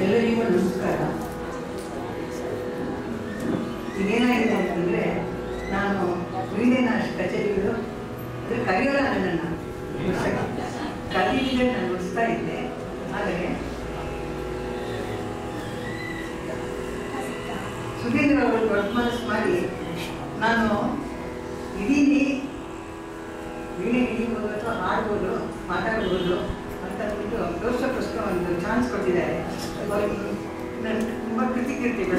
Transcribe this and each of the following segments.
ಎಲ್ಲರಿಗೂ ನಮಸ್ಕಾರ ಇದೇನಾಗಿದೆ ಅಂತಂದರೆ ನಾನು ವೀಣೆನ ಕಚೇರಿಗಳು ಅದು ಕರೆಯೋಲ್ಲ ನನ್ನನ್ನು ಕರೀಲಿದ್ರೆ ನಾನು ನುಡಿಸ್ತಾ ಇದ್ದೆ ಆದರೆ ಸುಧೀಂದ್ರ ಅವರು ದೊಡ್ಡ ಮನಸ್ಸು ಮಾಡಿ ನಾನು ಇದೀನಿ ವೀಣೆ ಹಿಡಿಬೋದು ಅಥವಾ ಹಾಡ್ಬೋದು ಮಾತಾಡ್ಬೋದು ಅಂತ ಅಂದ್ಬಿಟ್ಟು ತೋರ್ಸೋಕ್ಕೋಸ್ಕರ ಒಂದು ಚಾನ್ಸ್ ಕೊಟ್ಟಿದ್ದಾರೆ ನನ್ನ ತುಂಬ ಕೃತಿಕೀರ್ತಿಗಳು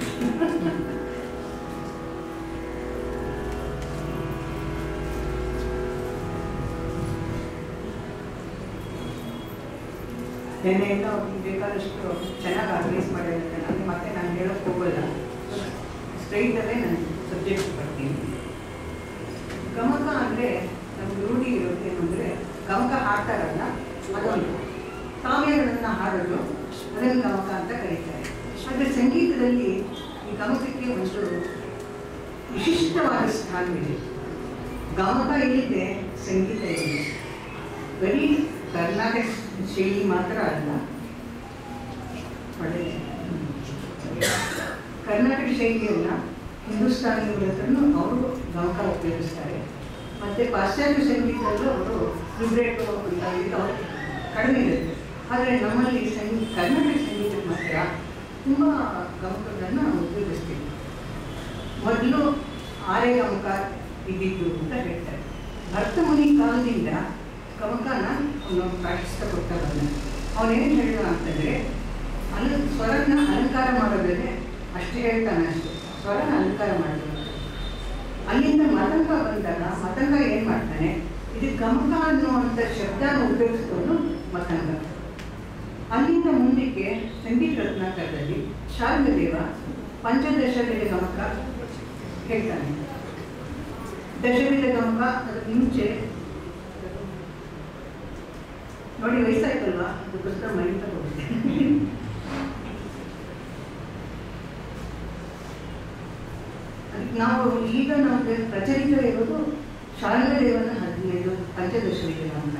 ನಿನ್ನೆಯಿಂದ ಅವ್ರಿಗೆ ಬೇಕಾದಷ್ಟು ಚೆನ್ನಾಗಿ ಆರ್ಗನೈಸ್ ಮಾಡಿರುತ್ತೆ ನನಗೆ ಮತ್ತೆ ನಾನು ಹೇಳೋಕ್ಕೆ ಹೋಗಲ್ಲ ಸ್ಟ್ರೈಟಲ್ಲೇ ನಾನು ಸಬ್ಜೆಕ್ಟ್ ಬರ್ತೀನಿ ಗಮಕ ಅಂದರೆ ನಮ್ಗೆ ರೂಢಿ ಇರೋದು ಏನು ಅಂದರೆ ಗಮಕ ಹಾಡ್ತಾರಲ್ಲ ಅದೊಂದು ಕಾವ್ಯಗಳನ್ನು ಹಾಡೋದು ಅದನ್ನು ಗಮಕ ಅಂತ ಕರೀತಾರೆ ಆದರೆ ಸಂಗೀತದಲ್ಲಿ ಈ ಗಮಕಕ್ಕೆ ಒಂದು ವಿಶಿಷ್ಟವಾದ ಸ್ಥಾನವಿದೆ ಗಮಕ ಇಲ್ಲಿದೆ ಸಂಗೀತ ಇದೆ ಬರೀ ಕರ್ನಾಟಕ ಶೈಲಿ ಮಾತ್ರ ಅಲ್ಲ ಒಳ್ಳೆ ಕರ್ನಾಟಕ ಶೈಲಿಯನ್ನು ಹಿಂದೂಸ್ತಾನಿಗಳ ಹತ್ರನೂ ಅವರು ಗಮಕ ಉಪಯೋಗಿಸ್ತಾರೆ ಮತ್ತು ಪಾಶ್ಚಾತ್ಯ ಸಂಗೀತದಲ್ಲೂ ಅವರು ವಿಬ್ರೇಟೋ ಅಂತ ಇದು ಅವ್ರು ಕಡಿಮೆ ಇರುತ್ತೆ ಆದರೆ ನಮ್ಮಲ್ಲಿ ಸಂಗೀತ ಕರ್ನಾಟಕ ಸಂಗೀತಕ್ಕೆ ಮಾತ್ರ ತುಂಬ ಗಮಕಗಳನ್ನು ಉಪಯೋಗಿಸ್ತೀವಿ ಮೊದಲು ಆರೆ ಗಮಕ ಇದ್ದಿದ್ದು ಅಂತ ಹೇಳ್ತಾರೆ ಭರ್ತಮುನಿ ಕಾಲದಿಂದ ಗಮಕನ ಅವನು ಪ್ರಾಶಸ್ತ್ಯ ಕೊಡ್ತಾ ಬಂದ ಅವನೇನು ಹೇಳಿದ ಅಂತಂದರೆ ಅಲ ಸ್ವರನ ಅಲಂಕಾರ ಮಾಡೋದ್ರೆ ಅಷ್ಟೇ ಹೇಳ್ತಾನೆ ಅಷ್ಟೇ ಸ್ವರನ ಅಲಂಕಾರ ಮಾಡೋದು ಅಲ್ಲಿಂದ ಮತಂಗ ಬಂದಾಗ ಮತಂಗ ಏನು ಮಾಡ್ತಾನೆ ಇದು ಗಮಕ ಅನ್ನುವಂಥ ಶಬ್ದನ ಉಪಯೋಗಿಸ್ಕೊಂಡು ಮತಂಗ ಅಲ್ಲಿಂದ ಮುಂದಕ್ಕೆ ಸಂಗೀತ ರತ್ನಾಕರದಲ್ಲಿ ಶಾರ್ಗದೇವ ಪಂಚದಶವಿಧ ಗಮಕ ಹೇಳ್ತಾನೆ ದಶವಿಧ ಗಮಕ ಅದಕ್ಕೆ ಮುಂಚೆ ನೋಡಿ ವಯಸ್ಸಾಯ್ತಲ್ವಾ ಅದಕ್ಕೋಸ್ಕರ ಮರಿತಾ ಹೋಗುತ್ತೆ ಅದಕ್ಕೆ ನಾವು ಈಗ ನಮಗೆ ಪ್ರಚಲಿತ ಇರೋದು ಶಾರದದೇವನ ಹದಿನೈದು ಪಂಚದಶವಿಧ ಗಮಕ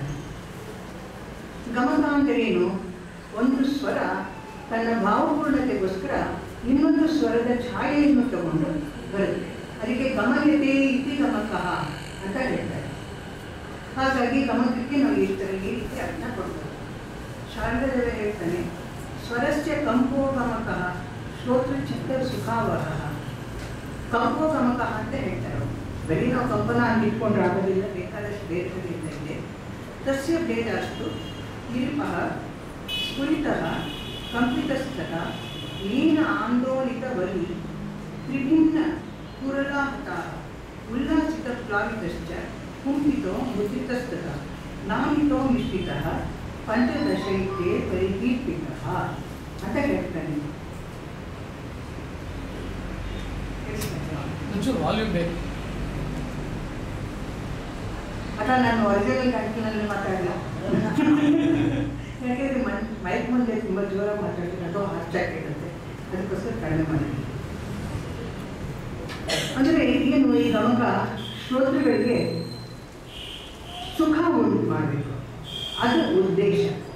ಗಮಕ ಅಂದರೆ ಏನು ಒಂದು ಸ್ವರ ತನ್ನ ಭಾವಪೂರ್ಣತೆಗೋಸ್ಕರ ಇನ್ನೊಂದು ಸ್ವರದ ಛಾಯೆಯನ್ನು ತಗೊಂಡು ಬರುತ್ತೆ ಅದಕ್ಕೆ ಗಮಯತೆ ಇತಿ ಗಮಕ ಅಂತ ಹೇಳ್ತಾರೆ ಹಾಗಾಗಿ ಗಮಕಕ್ಕೆ ನಾವು ಈ ಥರ ಈ ರೀತಿ ಅರ್ಥ ಕೊಡ್ತೇವೆ ಶಾರದದೇವ ಹೇಳ್ತಾನೆ ಸ್ವರಸ್ಯ ಕಂಪೋ ಗಮಕ ಶ್ರೋತೃ ಚಿತ್ತ ಸುಖಾವಹ ಕಂಪೋ ಗಮಕ ಅಂತ ಹೇಳ್ತಾರೆ ಅವ್ರು. ಬರೀ ನಾವು ಕಂಪನ ಅಂತ ಇಟ್ಕೊಂಡ್ರೆ ಆಗೋದಿಲ್ಲ ಬೇಕಾದಷ್ಟು ಭೇದಗಳಿಂದ ಇದೆ ತಸ್ಯ ಭೇದ ಅಷ್ಟು ನಿರುಪಃ ಸ್ಫುರಿತಃ ಕಂಪಿತಸ್ಥಃ ಲೀನ ಆಂದೋಲಿತ ಬಲಿ ತ್ರಿಭಿನ್ನ ಕುರಲಾಹತಾಃ ಉಲ್ಲಾಸಿತ ಪ್ಲಾವಿತಶ್ಚ ಕುಂಠಿತೋ ಮುದಿತಸ್ತಃ ನಾಮಿತೋ ಮಿಶ್ರಿತಃ ಪಂಚದಶ ಇತ್ಯೇ ಪರಿಕೀರ್ತಿತಃ ಅಂತ ಹೇಳ್ತಾನೆ ಒಂಚೂರು ವಾಲ್ಯೂಮ್ ಬೇಕು ಅದ ನಾನು ಒರಿಜಿನಲ್ ಕಂಟಿನಲ್ಲಿ ಮಾತಾಡಲ್ಲ ಯಾಕೆಂದರೆ ಮನ್ ಮೈಕ್ ಮುಂದೆ ತುಂಬ ಜೋರಾಗಿ ಮಾತಾಡ್ತೀನಿ ಅದು ಹಾರ್ಚಾಗಿರುತ್ತೆ ಅದಕ್ಕೋಸ್ಕರ ಕಡಿಮೆ ಮಾಡಿದ್ದೀನಿ ಅಂದರೆ ಏನು ಈ ಗಮಕ ಶ್ರೋತೃಗಳಿಗೆ ಸುಖ ಉಂಟು ಮಾಡಬೇಕು ಅದು ಉದ್ದೇಶ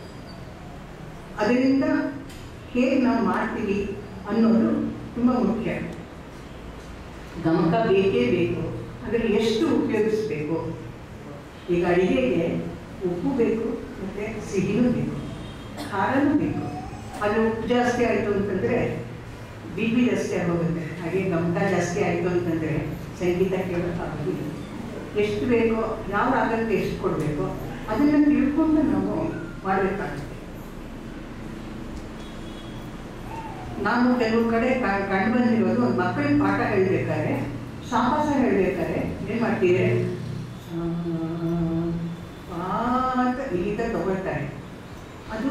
ಅದರಿಂದ ಹೇಗೆ ನಾವು ಮಾಡ್ತೀವಿ ಅನ್ನೋದು ತುಂಬ ಮುಖ್ಯ ಗಮಕ ಬೇಕೇ ಬೇಕು ಅದರಲ್ಲಿ ಎಷ್ಟು ಉಪಯೋಗಿಸ್ಬೇಕು ಈಗ ಅಡಿಗೆಗೆ ಉಪ್ಪು ಬೇಕು ಮತ್ತು ಸಿಹಿನೂ ಬೇಕು ಖಾರನೂ ಬೇಕು ಅದು ಉಪ್ಪು ಜಾಸ್ತಿ ಆಯಿತು ಅಂತಂದರೆ ಬಿ ಪಿ ಜಾಸ್ತಿ ಆಗೋಗುತ್ತೆ ಹಾಗೆ ಗಮಕ ಜಾಸ್ತಿ ಆಯಿತು ಅಂತಂದರೆ ಸಂಗೀತ ಕೇಳೋಕ್ಕಾಗೋದಿಲ್ಲ ಎಷ್ಟು ಬೇಕೋ ಯಾವ ರಾಗಕ್ಕೆ ಎಷ್ಟು ಕೊಡಬೇಕು ಅದನ್ನು ತಿಳ್ಕೊಂಡು ನಾವು ಮಾಡಬೇಕಾಗುತ್ತೆ ನಾನು ಕೆಲವು ಕಡೆ ಕ- ಕಂಡು ಬಂದಿರೋದು ಒಂದು ಮಕ್ಕಳಿಗೆ ಪಾಠ ಹೇಳಬೇಕಾದ್ರೆ ಸಾಹಸ ಹೇಳಬೇಕಾದ್ರೆ ಏನು ಮಾಡ್ತೀರಿ ಆ ಅಂತ ಇಲ್ಲಿಂದ ತಗೊಳ್ತಾರೆ ಅದು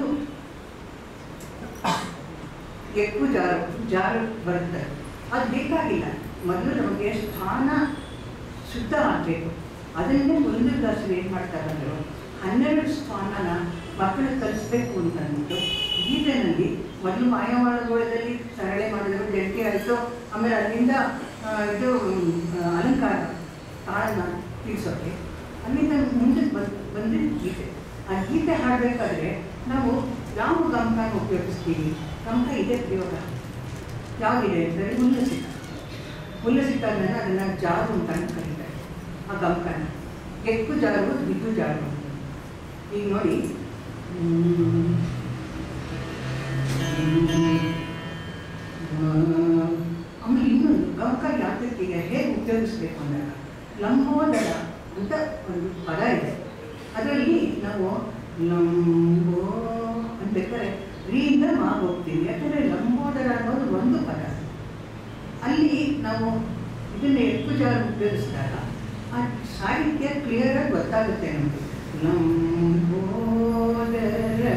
ಎಕ್ಕು ಜಾರು ಜಾರು ಬರುತ್ತೆ ಅದು ಬೇಕಾಗಿಲ್ಲ ಮೊದಲು ನಮಗೆ ಸ್ಥಾನ ಶುದ್ಧ ಆಗಬೇಕು ಅದನ್ನೇ ಮುಂದಿನ ಕ್ಲಾಸಲ್ಲಿ ಏನು ಮಾಡ್ತಾರೆ ಅಂದರು ಹನ್ನೆರಡು ಸ್ಥಾನನ ಮಕ್ಕಳಿಗೆ ಕಲಿಸ್ಬೇಕು ಅಂತ ಅಂದ್ಬಿಟ್ಟು ಗೀತೆನಲ್ಲಿ ಮೊದಲು ಮಾಯವಾಳಗೋಳದಲ್ಲಿ ಸರಳೆ ಮಾಡಿದ್ರು ಜಂಟಿ ಆಯಿತು ಆಮೇಲೆ ಅಲ್ಲಿಂದ ಆ, ಇದು ಆ, ಅಲಂಕಾರ ತಾಳನ ತಿಳಿಸೋಕ್ಕೆ ಅಲ್ಲಿಂದ ಮುಂದೆ ಬಂದು ಬಂದಿದ್ದು ಗೀತೆ ಆ ಗೀತೆ ಹಾಡಬೇಕಾದ್ರೆ ನಾವು ಯಾವ ಗಮಕನ ಉಪಯೋಗಿಸ್ತೀವಿ ಗಮಕ ಇದೆ ಪ್ರಯೋಗ ಯಾವುದಿದೆ ಅಂದರೆ ಉಲ್ಲಸಿತ ಉಲ್ಲಸಿತ ಅಂದರೆ ಅದನ್ನು ಜಾರು ಅಂತ ಕರೀತಾರೆ ಆ ಗಮಕನ ಎಕ್ಕು ಜಾರು ದಿಕ್ಕು ಜಾರು ಈಗ ನೋಡಿ ಹ್ಮ್. ಆಮೇಲೆ ಇನ್ನೊಂದು ಗಮಕ ಯಾತಕ್ಕಿಗೆ ಹೇಗೆ ಉಪಯೋಗಿಸ್ಬೇಕು ಅಂದಾಗ ಲಂಬೋದರ ಅಂತ ಒಂದು ಪದ ಇದೆ ಅದರಲ್ಲಿ ನಾವು ಲಂಬೋ ಅಂತ ಬೇಕಾದ್ರೆ ರೀಯಿಂದ ಮಾ ಹೋಗ್ತೀವಿ ಯಾಕಂದರೆ ಲಂಬೋದರ ಅನ್ನೋದು ಒಂದು ಪದ ಅಲ್ಲಿ ನಾವು ಇದನ್ನ ಎಕ್ಕು ಜಾರು ಉಪಯೋಗಿಸಿದಾಗ ಆ ಸಾಹಿತ್ಯ ಕ್ಲಿಯರಾಗಿ ಗೊತ್ತಾಗುತ್ತೆ ನಮಗೆ ಲಂಬೋದರ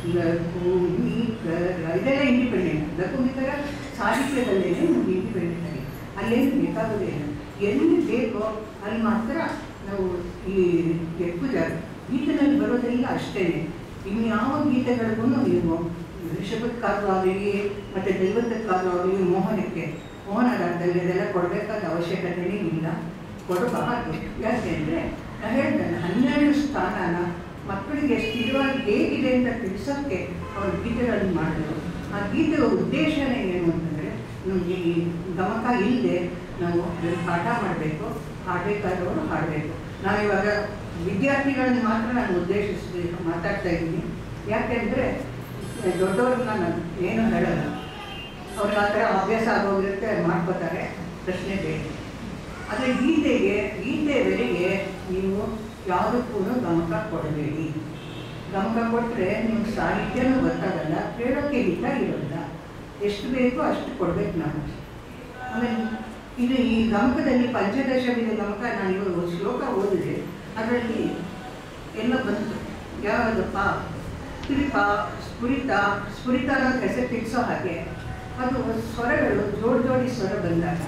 ಲಘುಮಿಕರ ಇದೆಲ್ಲ ಇಂಡಿಪೆಂಡೆಂಟ್ ಲಘುಮಿಕರ ಸಾಹಿತ್ಯದಲ್ಲೇನೆ ನಮ್ಗೆ ಇಂಡಿಪೆಂಡೆಂಟ್ ಆಗಿ ಅಲ್ಲೇನು ಬೇಕಾಗೋದೇ ಇಲ್ಲ ಎಲ್ಲಿ ಬೇಕೋ ಅಲ್ಲಿ ಮಾತ್ರ ನಾವು ಈ ಎಕ್ಕು ಜಾರು ಗೀತೆನಲ್ಲಿ ಬರೋದೆಲ್ಲ ಅಷ್ಟೇ ಇನ್ಯಾವ ಗೀತೆಗಳಿಗೂ ನೀವು ಋಷಭಕ್ಕಾದ್ರೂ ಆಗಲಿ ಮತ್ತು ದೈವತಕ್ಕಾದ್ರೂ ಆಗಲಿ ಮೋಹನಕ್ಕೆ ಮೋಹನರಾಗದಲ್ಲಿ ಇದೆಲ್ಲ ಕೊಡಬೇಕಾದ ಅವಶ್ಯಕತೆಯೇ ಇಲ್ಲ ಕೊಡಬಾರದು ಯಾಕೆಂದರೆ ನಾನು ಹೇಳ್ತೇನೆ ಹನ್ನೆರಡು ಸ್ಥಾನನ ಮಕ್ಕಳಿಗೆ ಸ್ಥಿರವಾಗಿ ಹೇಗಿದೆ ಅಂತ ತಿಳಿಸೋಕ್ಕೆ ಅವರು ಗೀತೆಗಳನ್ನು ಮಾಡಿದ್ರು ಆ ಗೀತೆಯ ಉದ್ದೇಶನೇ ಏನು ಅಂತಂದರೆ ನಮಗೆ ಈ ಗಮಕ ಇಲ್ಲದೆ ನಾವು ಇದನ್ನ ಪಾಠ ಮಾಡಬೇಕು ಹಾಡಬೇಕಾದವರು ಹಾಡಬೇಕು ನಾವಿವಾಗ ವಿದ್ಯಾರ್ಥಿಗಳನ್ನ ಮಾತ್ರ ನಾನು ಉದ್ದೇಶಿಸಿ ಮಾತಾಡ್ತಾ ಇದ್ದೀನಿ ಯಾಕೆಂದರೆ ದೊಡ್ಡವ್ರನ್ನ ನಾನು ಏನು ಹೇಳಲ್ಲ ಅವ್ರಿಗೆ ಆ ಥರ ಅಭ್ಯಾಸ ಆಗೋಗಿರುತ್ತೆ ಮಾಡ್ಕೋತಾರೆ ಪ್ರಶ್ನೆ ಬೇರೆ ಆದರೆ ಗೀತೆಗೆ ಗೀತೆಯವರೆಗೆ ನೀವು ಯಾವುದಕ್ಕೂ ಗಮಕ ಕೊಡಬೇಡಿ ಗಮಕ ಕೊಟ್ಟರೆ ನಿಮ್ಗೆ ಸಾಹಿತ್ಯನೂ ಗೊತ್ತಾಗಲ್ಲ ಕೇಳೋಕ್ಕೆ ಹಿತ ಇರೋಲ್ಲ ಎಷ್ಟು ಬೇಕೋ ಅಷ್ಟು ಕೊಡ್ಬೇಕು ನಾವು ಆಮೇಲೆ ಇದು ಈ ಗಮಕದಲ್ಲಿ ಪಂಚದಶ ವಿಧ ಗಮಕ ನಾನು ಇವಾಗ ಒಂದು ಶ್ಲೋಕ ಓದಿದೆ ಅದರಲ್ಲಿ ಎಲ್ಲ ಬಂತು ಯಾವುದಪ್ಪ ಸ್ಫುರಿತ ಸ್ಫುರಿತ ಸ್ಫುರಿತ ಅನ್ನೋದು ಹೆಸರು ತಿಳಿಸೋ ಹಾಗೆ ಅದು ಸ್ವರಗಳು ಜೋಡಿ ಜೋಡಿ ಸ್ವರ ಬಂದಾಗ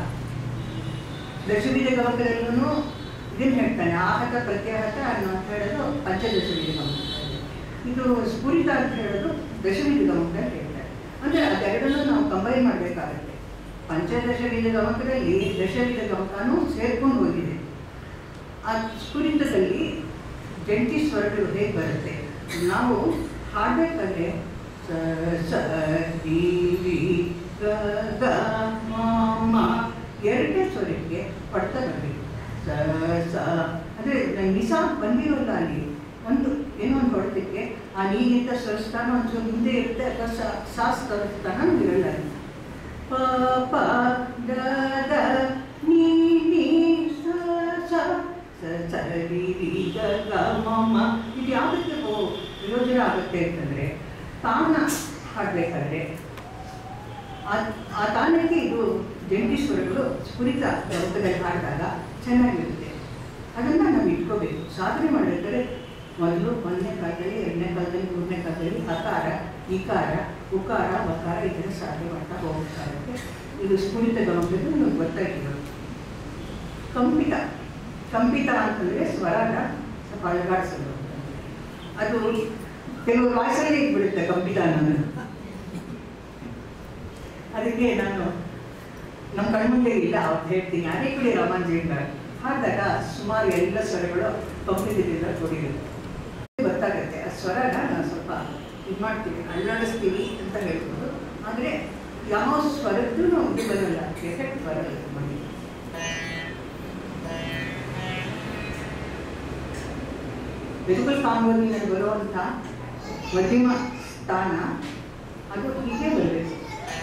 ದಶವಿಧ ಗಮಕದಲ್ಲೂ ಇದನ್ನು ಹೇಳ್ತಾನೆ ಆಹತ ಪ್ರತ್ಯಾಹತ ಅನ್ನೋ ಅಂತ ಹೇಳೋದು ಪಂಚದಶವಿಧ ಗಮಕ ಇದು ಸ್ಫುರಿತ ಅಂತ ಹೇಳೋದು ದಶವಿಧ ಗಮಕ ಅಂತ ಹೇಳ್ತಾರೆ ಅಂದರೆ ಅದೆರಡನ್ನೂ ನಾವು ಕಂಬೈನ್ ಮಾಡಬೇಕಾಗತ್ತೆ ಪಂಚದಶವಿಧ ಗಮಕದಲ್ಲಿ ದಶವಿಧ ಗಮಕನೂ ಸೇರ್ಕೊಂಡು ಹೋಗಿದೆ ಆ ಸ್ಫುರಿತದಲ್ಲಿ ಜಂಟಿ ಸ್ವರಗಳು ಹೇಗೆ ಬರುತ್ತೆ ನಾವು ಹಾಡಬೇಕಾದ್ರೆ ಸ ಸ ರಿ ರಿ ಗ ಗ ಮ ಮ ಎರಡನೇ ಸ್ವರಕ್ಕೆ ಪಡ್ತಾ ಬರಬೇಕು ಸ ಸ ಅಂದರೆ ನಿಸಾ ಬಂದಿರೋಲ್ಲ ಅಲ್ಲಿ ಒಂದು ಏನೋ ಒಂದು ಹೊಡೆದಕ್ಕೆ ಆ ನೀಗಿಂತ ಸ್ವರಸ್ಥಾನ ಒಂಚೂರು ಹಿಂದೆ ಇರುತ್ತೆ ಅಥವಾ ಸ ಸಾ ಸ್ವರಸ್ಥಾನ ನಮ್ಗೆ ಇರಲ್ಲ ಅಲ್ಲಿ. ಪ ಪ ದ ದ ನೀ ನೀ ಸ ಸ ಸ ಸ ರಿ ರಿ ಗ ಗ ಮ ಮ ಇದು ಯಾವುದಕ್ಕೆ ಹೋ- ಪ್ರಯೋಜನ ಆಗುತ್ತೆ ಅಂತಂದರೆ ತಾನ ಹಾಡಬೇಕಾದ್ರೆ ಆ ಆ ತಾನಕ್ಕೆ ಇದು ಜಂಟಿ ಸ್ವರಗಳು ಸ್ಫುರಿತ ಗಮಕದಲ್ಲಿ ಹಾಡಿದಾಗ ಚೆನ್ನಾಗಿರುತ್ತೆ ಅದನ್ನು ನಾವು ಇಟ್ಕೋಬೇಕು ಸಾಧನೆ ಮಾಡಬೇಕಾದ್ರೆ ಮೊದಲು ಒಂದನೇ ಕಾಲದಲ್ಲಿ ಎರಡನೇ ಕಾಲದಲ್ಲಿ ಮೂರನೇ ಕಾಲದಲ್ಲಿ ಅಕಾರ ಇಕಾರ ಉಕಾರ ವಕಾರ ಇದನ್ನು ಸಾಧನೆ ಮಾಡ್ತಾ ಹೋಗ್ಬೇಕಾಗುತ್ತೆ ಇದು ಸ್ಫುರಿತ ಗಮಕದ್ದು ನಮ್ಗೆ ಗೊತ್ತಾಗಿರೋದು ಕಂಪಿತ ಕಂಪಿತ ಅಂತಂದರೆ ಸ್ವರನ ಸ್ವಲ್ಪ ಅಲಗಾಡಿಸೋದು ಅದು ಕೆಲವು ವಾಯ್ಸಲ್ಲಿ ಇಟ್ಬಿಡುತ್ತೆ ಕಂಪಿತ ಅನ್ನೋದು ಅದಕ್ಕೆ ನಾನು ನಮ್ಮ ಕಣ್ಮುಂದೆ ಇಲ್ಲ ಅವ್ರು ಹೇಳ್ತೀನಿ ಅದೇ ಕಡೆ ರಾಮಾಂಜೇಂದ್ರ ಹಾಡಿದಾಗ ಸುಮಾರು ಎಲ್ಲ ಸ್ವರಗಳು ಕಂಪಿತದಿಂದ ಕೂಡಿರುತ್ತೆ ಗೊತ್ತಾಗುತ್ತೆ ಆ ಸ್ವರನ ನಾವು ಸ್ವಲ್ಪ ಇದು ಮಾಡ್ತೀವಿ ಅಲ್ಲಾಡಿಸ್ತೀವಿ ಅಂತ ಹೇಳ್ಬೋದು ಆದರೆ ಯಾವ ಸ್ವರದ್ದು ನಮಗೆ ಬರಲ್ಲ ಎಫೆಕ್ಟ್ ಬರಲ್ಲ ನಮಗೆ ವೆಜುಬಲ್ ಕಾಂಬೋದಿನಲ್ಲಿ ಬರುವಂಥ ಮಧ್ಯಮ ಸ್ಥಾನ ಅದು ಹೀಗೆ ಬರಬೇಕು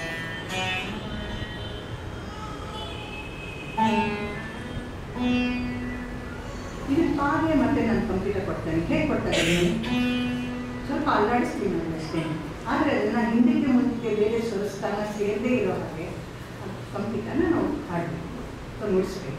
ಇದು ಹಾಗೆ ಮತ್ತೆ ನಾನು ಕಂಪ್ಯೂಟರ್ ಕೊಡ್ತೇನೆ ಹೇಗೆ ಕೊಡ್ತಾರೆ ಸ್ವಲ್ಪ ಅಲ್ಲಾಡಿಸ್ತೀನಿ ನಾನು ಅಷ್ಟೇ ಆದರೆ ಅದನ್ನು ಹಿಂದಕ್ಕೆ ಮುಂದಕ್ಕೆ ಬೇರೆ ಸ್ವರಸ್ಥಾನ ಸೇರದೇ ಇರೋ ಹಾಗೆ ಕಂಪ್ಯೂಟರ್ನ ನಾವು ಹಾಡಬೇಕು ಅಥವಾ ನುಡಿಸ್ಬೇಕು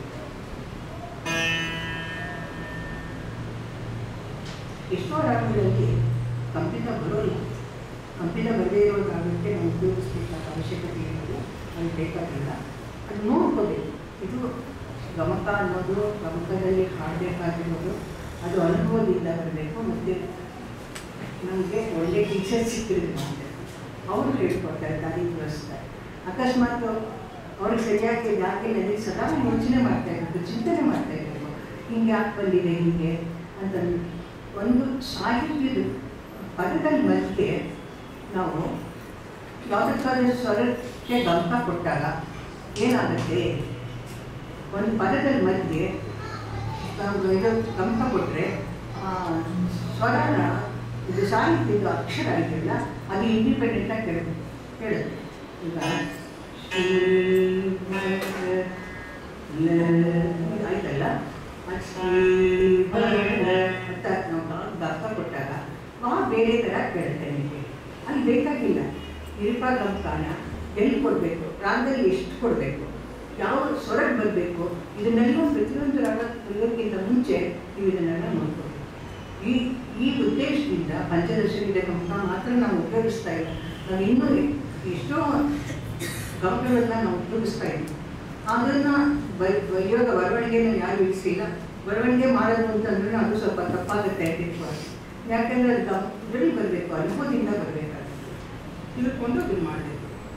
ಎಷ್ಟೋ ರಾಗಗಳಲ್ಲಿ ಕಂಪಿತ ಬರೋಲ್ಲ ಕಂಪಿತ ಬರದೇ ಇರೋ ರಾಗಕ್ಕೆ ನಾವು ಉಪಯೋಗಿಸ್ಬೇಕಾದ ಅವಶ್ಯಕತೆ ಇರೋದು ಅದು ಬೇಕಾಗಿಲ್ಲ ಅದು ನೋಡ್ಕೋಬೇಕು ಇದು ಗಮಕ ಅನ್ನೋದು ಗಮಕದಲ್ಲಿ ಹಾಡಬೇಕಾಗಿರೋದು ಅದು ಅನುಭವದಿಂದ ಬರಬೇಕು ಮತ್ತು ನಮಗೆ ಒಳ್ಳೆ ಟೀಚರ್ ಸಿಕ್ಕಿದ್ರೆ ಮಾತ್ರ ಅವರು ಹೇಳ್ಕೊಡ್ತಾರೆ ದಾರಿ ತೋರಿಸ್ತಾರೆ ಅಕಸ್ಮಾತ್ ಅವ್ರಿಗೆ ಸರಿಯಾಗಿ ಯಾಕೆ ನನಗೆ ಸದಾ ಯೋಚನೆ ಮಾಡ್ತಾ ಇರಬೇಕು ಚಿಂತನೆ ಮಾಡ್ತಾ ಇರಬೇಕು ಹಿಂಗೆ ಯಾಕೆ ಬಂದಿದೆ ಹೀಗೆ ಅಂತ ಒಂದು ಸಾಹಿತ್ಯದ ಪದದ ಮಧ್ಯೆ ನಾವು ಯಾವುದಕ್ಕಾದ್ರೂ ಸ್ವರಕ್ಕೆ ಗಮನ ಕೊಟ್ಟಾಗ ಏನಾಗುತ್ತೆ ಒಂದು ಪದದ ಮಧ್ಯೆ ನಾವು ಇದು ಗಮನ ಕೊಟ್ಟರೆ ಸ್ವರನ ಇದು ಸಾಹಿತ್ಯದ ಅಕ್ಷರ ಇದೆಯಲ್ಲ ಅದು ಇಂಡಿಪೆಂಡೆಂಟಾಗಿ ಕೇಳುತ್ತೆ ಕೇಳುತ್ತೆ ಈಗ ಲ- ಆಯ್ತಲ್ಲ ಆ ಶ್ರೀ- ಅಂತ ನಾವು ಗಮಕ ಕೊಟ್ಟಾಗ ಆ ಬೇರೆ ಥರ ಕೇಳುತ್ತೆ ನಿಮಗೆ ಅಲ್ಲಿ ಬೇಕಾಗಿಲ್ಲ ಇರುಪ ಗಮಕಾನ ಎಲ್ಲಿ ಕೊಡಬೇಕು ರಾಗದಲ್ಲಿ ಎಷ್ಟು ಕೊಡಬೇಕು ಯಾವ ಸ್ವರಕ್ಕೆ ಬರಬೇಕು ಇದನ್ನೆಲ್ಲ ಪ್ರತಿಯೊಂದು ರಾಗ ಕಲಿಯೋಕ್ಕಿಂತ ಮುಂಚೆ ನೀವು ಇದನ್ನೆಲ್ಲ ನೋಡ್ಕೋಬೇಕು ಈ ಈ ಉದ್ದೇಶದಿಂದ ಪಂಚದಶವಿಧ ಗಮಕ ಮಾತ್ರ ನಾವು ಉಪಯೋಗಿಸ್ತಾ ಇಲ್ಲ ನಾವು ಇನ್ನೂ ಎಷ್ಟೋ ಗಮಕಗಳನ್ನ ನಾವು ಉಪಯೋಗಿಸ್ತಾ ಇದ್ದೀವಿ ಅದನ್ನು ಇವಾಗ ಬರವಣಿಗೆನ ಯಾರು ಇಳಿಸಿಲ್ಲ ಬರವಣಿಗೆ ಮಾಡೋದು ಅಂತಂದ್ರೆ ಅದು ಸ್ವಲ್ಪ ತಪ್ಪಾಗುತ್ತೆ ತಿಳ್ಕೊಳ್ಳಿ ಯಾಕೆಂದ್ರೆ ಅದು ಗಮ್ ಇದರಲ್ಲಿ ಬರಬೇಕು ಅನುಭವದಿಂದ ಬರಬೇಕಾಗುತ್ತೆ ತಿಳ್ಕೊಂಡು ಅದನ್ನು ಮಾಡಬೇಕು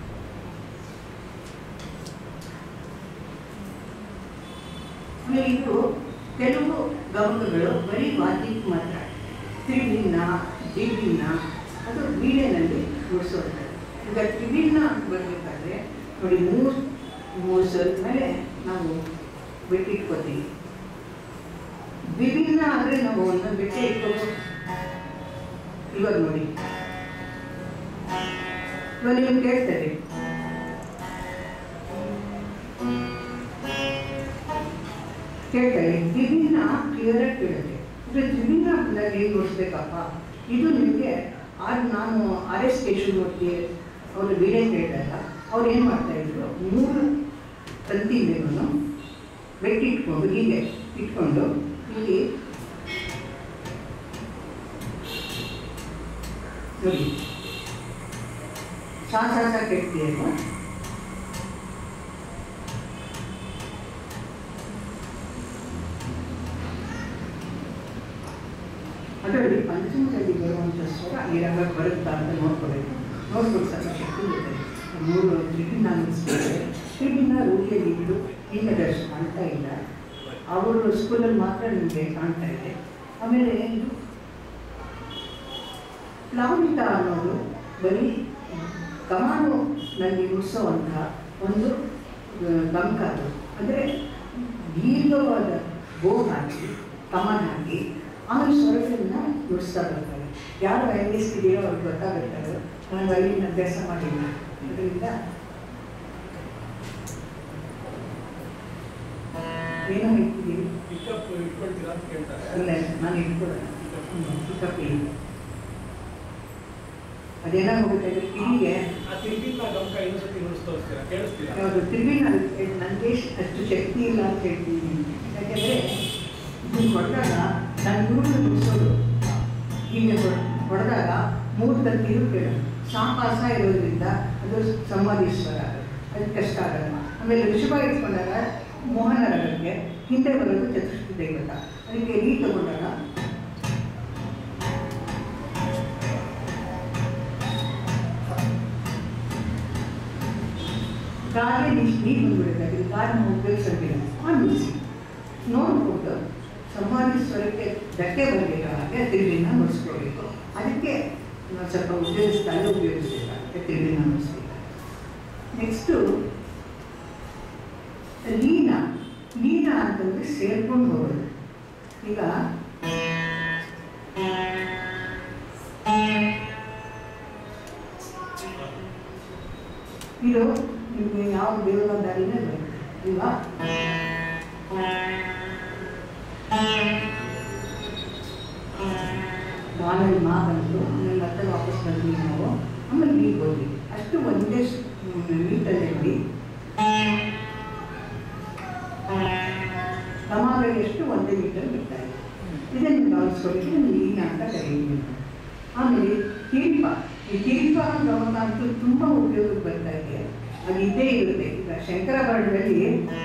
ಆಮೇಲೆ ಇದು ಕೆಲವು ಗಮಕಗಳು ಬರೀ ವಾದ್ಯಕ್ಕೆ ಮಾತ್ರ ತ್ರಿಭಿನ್ನ ದ್ವಿಭಿನ್ನ ಅದು ವೀಣೆನಲ್ಲಿ ನುಡಿಸೋದು ಈಗ ತ್ರಿಭಿನ್ನ ಬರಬೇಕಾದ್ರೆ ನೋಡಿ ಮೂರು ಮೂರು ಸಲ ಮೇಲೆ ನಾವು ಬಿಟ್ಟಿಟ್ಕೋತೀವಿ ದ್ವಿಭಿನ್ನ ಅಂದರೆ ನಾವು ಒಂದೊಂದು ಬಿಟ್ಟೆ ಇಟ್ಕೊಂಡು ಇವಾಗ ನೋಡಿ ಇವಾಗ ನೀವು ಕೇಳ್ತಾರೆ ಕೇಳ್ತಾರೆ ದ್ವಿಭಿನ್ನ ಕ್ಲಿಯರಾಗಿ ಕೇಳುತ್ತೆ ಇದು ದ್ವಿಭಿನ್ನ ಬಂದಾಗ ಏನು ನೋಡಿಸ್ಬೇಕಪ್ಪ ಇದು ನಿಮಗೆ ಆಗ ನಾನು ಆರ್ ಎಸ್ ಕೇಶವಮೂರ್ತಿ ಅವರು ವೀಣೆ ಕೇಳಿದಾಗ ಅವ್ರು ಏನು ಮಾಡ್ತಾ ಇದ್ರು ಮೂರು ತಂತಿ ಮೇಲೂ ಬೆಟ್ಟಿ ಇಟ್ಕೊಂಡು ಹೀಗೆ ಇಟ್ಕೊಂಡು ಇಲ್ಲಿ ನೋಡಿ ಸಾ ಸಾ ಸಾ ಕೆಡ್ತೀಯಲ್ವ ಅದರಲ್ಲಿ ಪಂಚಮದಲ್ಲಿ ಬರುವಂಥ ಸ್ವರ ಈ ರಂಗ ಬರುತ್ತಾ ಅಂತ ನೋಡ್ಕೋಬೇಕು ನೋಡ್ಕೊಂಡು ಸ್ವಲ್ಪ ಶಕ್ತಿ ಇರ್ತದೆ ಮೂರು ತ್ರಿಭಿನ್ನ ಅನ್ನಿಸ್ತಾರೆ ತ್ರಿಭಿನ್ನ ರೂಢಿಯಲ್ಲಿ ಇದ್ದು ಇನ್ನದಷ್ಟು ಕಾಣ್ತಾ ಇಲ್ಲ ಅವರು ಸ್ಕೂಲಲ್ಲಿ ಮಾತ್ರ ನಿಮಗೆ ಕಾಣ್ತಾ ಇದೆ ಆಮೇಲೆ ಇದು ಪ್ಲಾವಿತ ಅನ್ನೋದು ಬರೀ ಕಮಾನು ನಲ್ಲಿ ನುಡಿಸೋವಂಥ ಒಂದು ಆ, ಗಮಕ ಅದು ಅಂದರೆ ದೀರ್ಘವಾದ ಗೋ ಹಾಕಿ ಕಮಾನ್ ಹಾಕಿ ಆಮೇಲೆ ಸ್ವರಗಳನ್ನ ನುಡಿಸ್ತಾ ಬರ್ತಾರೆ ಯಾರು ವಯಸ್ಸಿದೆಯೋ ಅವ್ರಿಗೆ ಗೊತ್ತಾಗುತ್ತೋ ನಾನು ವಯಲಿನ ಅಭ್ಯಾಸ ಮಾಡಿಲ್ಲ ಅದರಿಂದ ಏನೋ ಹೇಳ್ತಿದ್ದೀನಿ ಪಿಕಪ್ ಇಟ್ಕೊಳ್ತೀರಾ ಅಂತ ಕೇಳ್ತಾರೆ ಇಲ್ಲ ನಾನು ಇಟ್ಕೊಳ್ಳೋಣ ಪಿಕಪ್ ಇಲ್ಲ ಅದೇನಾಗೋಗುತ್ತೆ ಅಂದರೆ ಕಿವಿಗೆ ಆ ತಿರುಗಿನ ಗಮಕ ಇನ್ನೊಂದ್ಸತಿ ನುಡಿಸ್ ತೋರಿಸ್ತೀರಾ ಕೇಳಿಸ್ತೀರಾ ಯಾವುದು ತಿರುಗಿನ ನನಗೆ ಅಷ್ಟು ಶಕ್ತಿ ಇಲ್ಲ ಅಂತ ಹೇಳ್ತೀನಿ ಯಾಕೆಂದರೆ ಇದನ್ನು ಹೊಡೆದಾಗ ನನ್ನ ಗುರುಗಳು ನುಡಿಸೋದು ಹೀಗೆ ಹೊಡ್- ಹೊಡೆದಾಗ ಮೂರು ತಿರುಗಿ ಕೇಳೋದು ಸಾಪಾಸ ಇರೋದ್ರಿಂದ ಅದು ಸಂವಾದೀಶ್ವರ ಅದು ಕಷ್ಟ ಆಗಲ್ಲ ಆಮೇಲೆ ಋಷಭ ಇಟ್ಕೊಂಡಾಗ ಮೋಹನ ರಾಗಕ್ಕೆ ಹಿಂದೆ ಬರೋದು ಚತುಷ್ಟಿ ದೇವತ ಅದಕ್ಕೆ ನೀ ತಗೊಂಡಾಗ ಗಾಳಿ ನಿಶ್ ನೀರು ಬಂದ್ಬಿಡುತ್ತೆ ಅದಕ್ಕೆ ಗಾಳಿ ಉಪಯೋಗಿಸೋದಿಲ್ಲ ಅನಿಸಿ ನೋಡಿಕೊಂಡು ಸಂವಾದಿ ಸ್ವರಕ್ಕೆ ಧಕ್ಕೆ ಬರಬೇಕು ಹಾಗೆ ತಿರುವಿನ ನುಡಿಸ್ಕೋಬೇಕು ಅದಕ್ಕೆ ನಾವು ಸ್ವಲ್ಪ ಉಪಯೋಗಿಸ್ತಾನೆ ಉಪಯೋಗಿಸ್ಬೇಕಾಗುತ್ತೆ ತಿರುವಿನ ನುಡಿಸ್ಬೇಕು ನೆಕ್ಸ್ಟು ಲೀನ ಲೀನ ಅಂತಂದ್ರೆ ಸೇರ್ಕೊಂಡು ಹೋಗೋದು ಈಗ ಇದು ನಿಮಗೆ ಯಾವ ದೇವರ ದಾರಿನೇ ಬರುತ್ತೆ ಇಲ್ವಾ ಗಾನಲ್ಲಿ ಮಾ ಬಂತು ಆಮೇಲೆ ಮತ್ತೆ ವಾಪಸ್ ಬಂದ್ವಿ ನಾವು ಆಮೇಲೆ ನೀರು ಹೋದ್ವಿ ಅಷ್ಟು ಒಂದೇ ನೀಟಲ್ಲಿ ಸಮಾಗ ಎಷ್ಟು ಒಂದೇ ಮೀಟರ್ ಬಿಡ್ತಾ ಇದೆ ಇದನ್ನು ಗಮನಿಸ್ಕೊಳ್ಳಿ ಲೀನ ಅಂತ ಕರೀತೀವಿ ಆಮೇಲೆ ಕಿರೀಪ ಈ ಕಿರೀಪ ಗಮನ ಅಂತೂ ತುಂಬ ಉಪಯೋಗಕ್ಕೆ ಬರ್ತಾ ಇದೆ ಅದು ಇದ್ದೇ ಇರುತ್ತೆ ಈಗ ಶಂಕರಾಭರಣದಲ್ಲಿ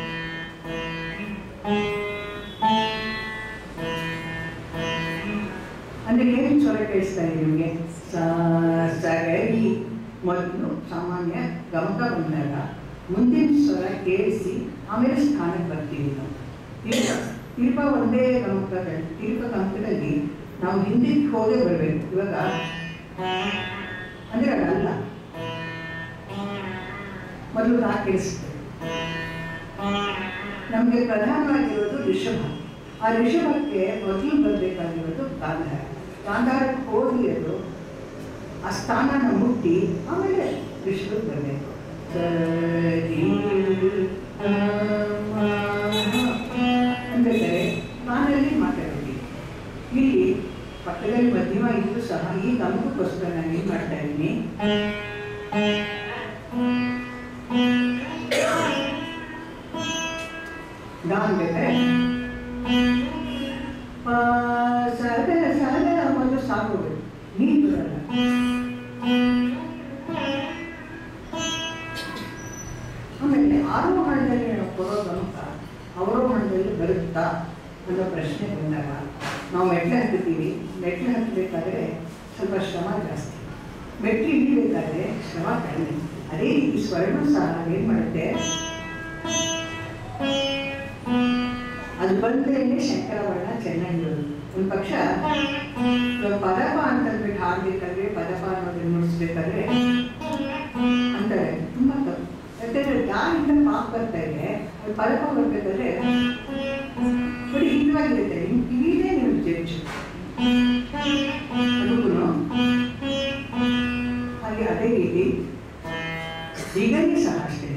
ಅಂದರೆ ಏನು ಸ್ವರ ಕೇಳಿಸ್ತಾ ಇದೆ ನಿಮಗೆ ಸ ಸರಿ ಮೊದಲು ಸಾಮಾನ್ಯ ಗಮಕ ಬಂದಾಗ ಮುಂದಿನ ಸ್ವರ ಕೇಳಿಸಿ ಆಮೇಲೆ ಸ್ಥಾನಕ್ಕೆ ಬರ್ತೀವಿ ನಾವು ತಿರುಪ ತಿರುಪ ಒಂದೇ ಗಮಕದಲ್ಲಿ ತಿರುಪ ಗಮಕದಲ್ಲಿ ನಾವು ಹಿಂದಿಗೆ ಹೋಗೇ ಬರಬೇಕು ಇವಾಗ ಅಂದರೆ ಅದಲ್ಲ ಮೊದಲು ನಾ ಕೇಳಿಸ್ತೇವೆ ನಮಗೆ ಪ್ರಧಾನವಾಗಿರೋದು ಋಷಭ ಆ ಋಷಭಕ್ಕೆ ಮೊದಲು ಬರಬೇಕಾಗಿರೋದು ಗಾಂಧಾರ ಗಾಂಧಾರಕ್ಕೆ ಹೋಗಿ ಅದು ಆ ಸ್ಥಾನನ ಮುಟ್ಟಿ ಆಮೇಲೆ ಋಷಭಕ್ಕೆ ಬರಬೇಕು ಅಂದರೆ ನಾನಲ್ಲಿ ಮಾತಾಡೋದು ಇಲ್ಲಿ ಪಕ್ಕದಲ್ಲಿ ಮಧ್ಯಮ ಇದ್ದು ಸಹ ಈ ಗಮನಕ್ಕೋಸ್ಕರ ನಾನು ಏನು ಮಾಡ್ತಾ ಇದ್ದೀನಿ ಗಾನ್ ಬೇಕಾರೆ ಪ, ಸದ ಸದ ಒಂದು ಸಾಕೋಬೇಕು ನೀರು ಬರಲ್ಲ ಆಮೇಲೆ ಆರೋಹಣದಲ್ಲಿ ನಾವು ಕೊಡೋ ಗಮಕ ಅವರೋಹಣದಲ್ಲಿ ಬರುತ್ತಾ ಅನ್ನೋ ಪ್ರಶ್ನೆ ಬಂದಾಗ ನಾವು ಮೆಟ್ಲು ಹತ್ತುತ್ತೀವಿ ಮೆಟ್ಲು ಹತ್ತಬೇಕಾದ್ರೆ ಸ್ವಲ್ಪ ಶ್ರಮ ಜಾಸ್ತಿ ಮೆಟ್ಲು ಇಳಿಬೇಕಾದ್ರೆ ಶ್ರಮ ಕಡಿಮೆ ಅದೇ ರೀತಿ ಸ್ವರ್ಣ ಸಹ ಏನು ಮಾಡುತ್ತೆ ಅದು ಬಂದ್ರೇನೆ ಶಂಕರ ವರ್ಣ ಚೆನ್ನಾಗಿರೋದು ಒಂದು ಪಕ್ಷ ಇವಾಗ ಪದಪ ಅಂತಂದ್ಬಿಟ್ಟು ಹಾಡ್ಬೇಕಾದ್ರೆ ಪದಪ ಅನ್ನೋದನ್ನ ನುಡಿಸ್ಬೇಕಾದ್ರೆ ಅಂತಾರೆ ತುಂಬಾ ತಪ್ಪು ಯಾಕಂದ್ರೆ ಗಾಳಿಂದ ಪಾಪ್ ಬರ್ತಾ ಇದೆ ಅದು ಪದಪ ಬರ್ಬೇಕಾದ್ರೆ ಬರೀ ಹಿತವಾಗಿರುತ್ತೆ ನಿಮ್ ಕಿವಿನೇ ನೀವು ಜಡ್ಜು ಅದಕ್ಕೂ ಹಾಗೆ ಅದೇ ರೀತಿ ಈಗಲೇ ಸಹ ಅಷ್ಟೇ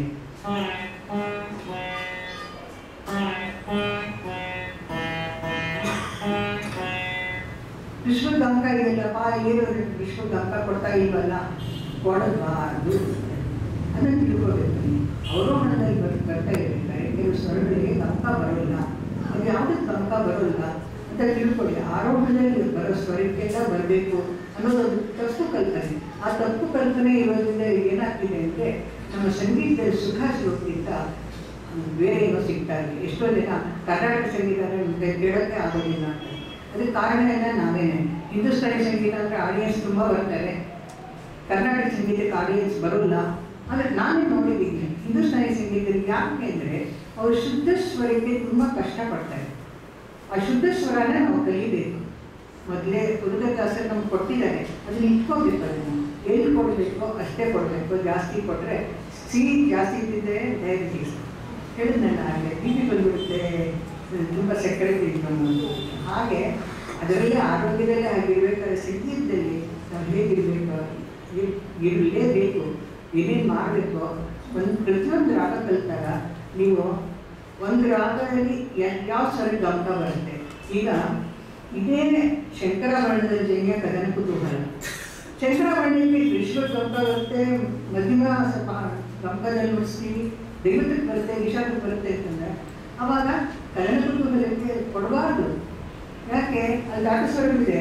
ವಿಶ್ವದ ಅಂಕ ಇದೆಯಲ್ಲಪ್ಪ ಏನು ವಿಶ್ವದ ಅಂಕ ಕೊಡ್ತಾ ಇಲ್ವಲ್ಲ ಕೊಡಬಾರ್ದು ಅದನ್ನು ತಿಳ್ಕೊಬೇಕು ನೀವು ಅವರೋಹಣದಲ್ಲಿ ಬರ್ ಬರ್ತಾ ಇರ್ಬೇಕಾದ್ರೆ ಕೆಲವು ಸ್ವರಗಳಿಗೆ ಅಂಕ ಬರೋಲ್ಲ ಅದು ಯಾವುದಕ್ಕೆ ಅಂಕ ಬರೋಲ್ಲ ಅಂತ ತಿಳ್ಕೊಳ್ಳಿ ಆರೋಹಣದಲ್ಲಿ ಬರೋ ಸ್ವರಕ್ಕೆಲ್ಲ ಬರಬೇಕು ಅನ್ನೋದೊಂದು ತಪ್ಪು ಕಲ್ಪನೆ ಆ ತಪ್ಪು ಕಲ್ಪನೆ ಇರೋದ್ರಿಂದ ಏನಾಗ್ತಿದೆ ಅಂದರೆ ನಮ್ಮ ಸಂಗೀತದಲ್ಲಿ ಸುಖ ಸಿಗೋಕ್ಕಿಂತ ಬೇರೆ ಏನೋ ಸಿಗ್ತಾ ಇದೆ ಎಷ್ಟೋ ಜನ ಕರ್ನಾಟಕ ಸಂಗೀತ ಅಂದರೆ ಕೇಳೋಕ್ಕೆ ಆಗೋದಿಲ್ಲ ಅಂತ ಅದಕ್ಕೆ ಕಾರಣ ಎಲ್ಲ ನಾವೇನೆ ಹಿಂದೂಸ್ತಾನಿ ಸಂಗೀತ ಅಂದರೆ ಆಡಿಯನ್ಸ್ ತುಂಬ ಬರ್ತಾರೆ ಕರ್ನಾಟಕ ಸಂಗೀತಕ್ಕೆ ಆಡಿಯನ್ಸ್ ಬರೋಲ್ಲ ಆದರೆ ನಾನೇ ನೋಡಿದ್ದೀನಿ ಹಿಂದೂಸ್ತಾನಿ ಸಂಗೀತದಲ್ಲಿ ಯಾಕೆ ಅಂದರೆ ಅವರು ಶುದ್ಧ ಸ್ವರಕ್ಕೆ ತುಂಬ ಕಷ್ಟಪಡ್ತಾರೆ ಆ ಶುದ್ಧ ಸ್ವರನ ನಾವು ಕಲಿಬೇಕು ಮೊದಲೇ ಪುರುಗದಾಸರು ನಮ್ಗೆ ಕೊಟ್ಟಿದ್ದಾರೆ ಅದನ್ನ ಇಟ್ಕೋಬೇಕು ಅದನ್ನು ಎಲ್ಲಿ ಕೊಡಬೇಕು ಅಷ್ಟೇ ಕೊಡಬೇಕು ಜಾಸ್ತಿ ಕೊಟ್ಟರೆ ಸಿಹಿ ಜಾಸ್ತಿ ಇದ್ದಿದ್ದರೆ ಡಯಾಬಿಟೀಸ್ ಹೇಳಿದ್ನಲ್ಲ ಹಾಗೆ ಬಿ ಪಿ ಬಂದ್ಬಿಡುತ್ತೆ ತುಂಬ ಸಕ್ಕರೆ ತಿಳ್ಕೊಂಡು ಹಾಗೆ ಅದರಲ್ಲಿ ಆರೋಗ್ಯದಲ್ಲಿ ಆಗಿರ್ಬೇಕಾದ್ರೆ ಸಂಗೀತದಲ್ಲಿ ನಾವು ಹೇಗಿರಬೇಕು ಇರಲೇಬೇಕು ಏನೇನು ಮಾಡಬೇಕು ಒಂದು ಪ್ರತಿಯೊಂದು ರಾಗ ಕಲಿತಾಗ ನೀವು ಒಂದು ರಾಗದಲ್ಲಿ ಯಾವ ಸ್ವರ ಗಮಕ ಬರುತ್ತೆ ಈಗ ಇದೇ ಶಂಕರ ವರ್ಣದ ಜನ್ಯ ಕದನ ಕುತೂಹಲ ಶಂಕರ ವರ್ಣದಲ್ಲಿ ವಿಶ್ವ ಗಮಕ ಬರುತ್ತೆ ಮಧ್ಯಮ ಸ್ವಲ್ಪ ಗಮಕದಲ್ಲಿ ನುಡಿಸ್ತೀವಿ ದೈವತಕ್ಕೆ ಬರುತ್ತೆ ವಿಷಾದಕ್ಕೆ ಬರುತ್ತೆ ಅಂತಂದ್ರೆ ಅವಾಗ ಕದನ ಕುತೂಹಲಕ್ಕೆ ಕೊಡಬಾರ್ದು ಯಾಕೆ ಅಲ್ಲಿ ದಾಟ ಸ್ವರವಿದೆ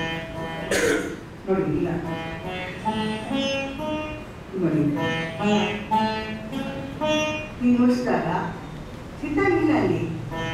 ನೋಡಿ ಇಲ್ಲ ನೋಡಿ ನೀವು ನುಡಿಸಿದಾಗ ಸಿಟ್ಟಾಗಿಲ್ಲ ಅಲ್ಲಿ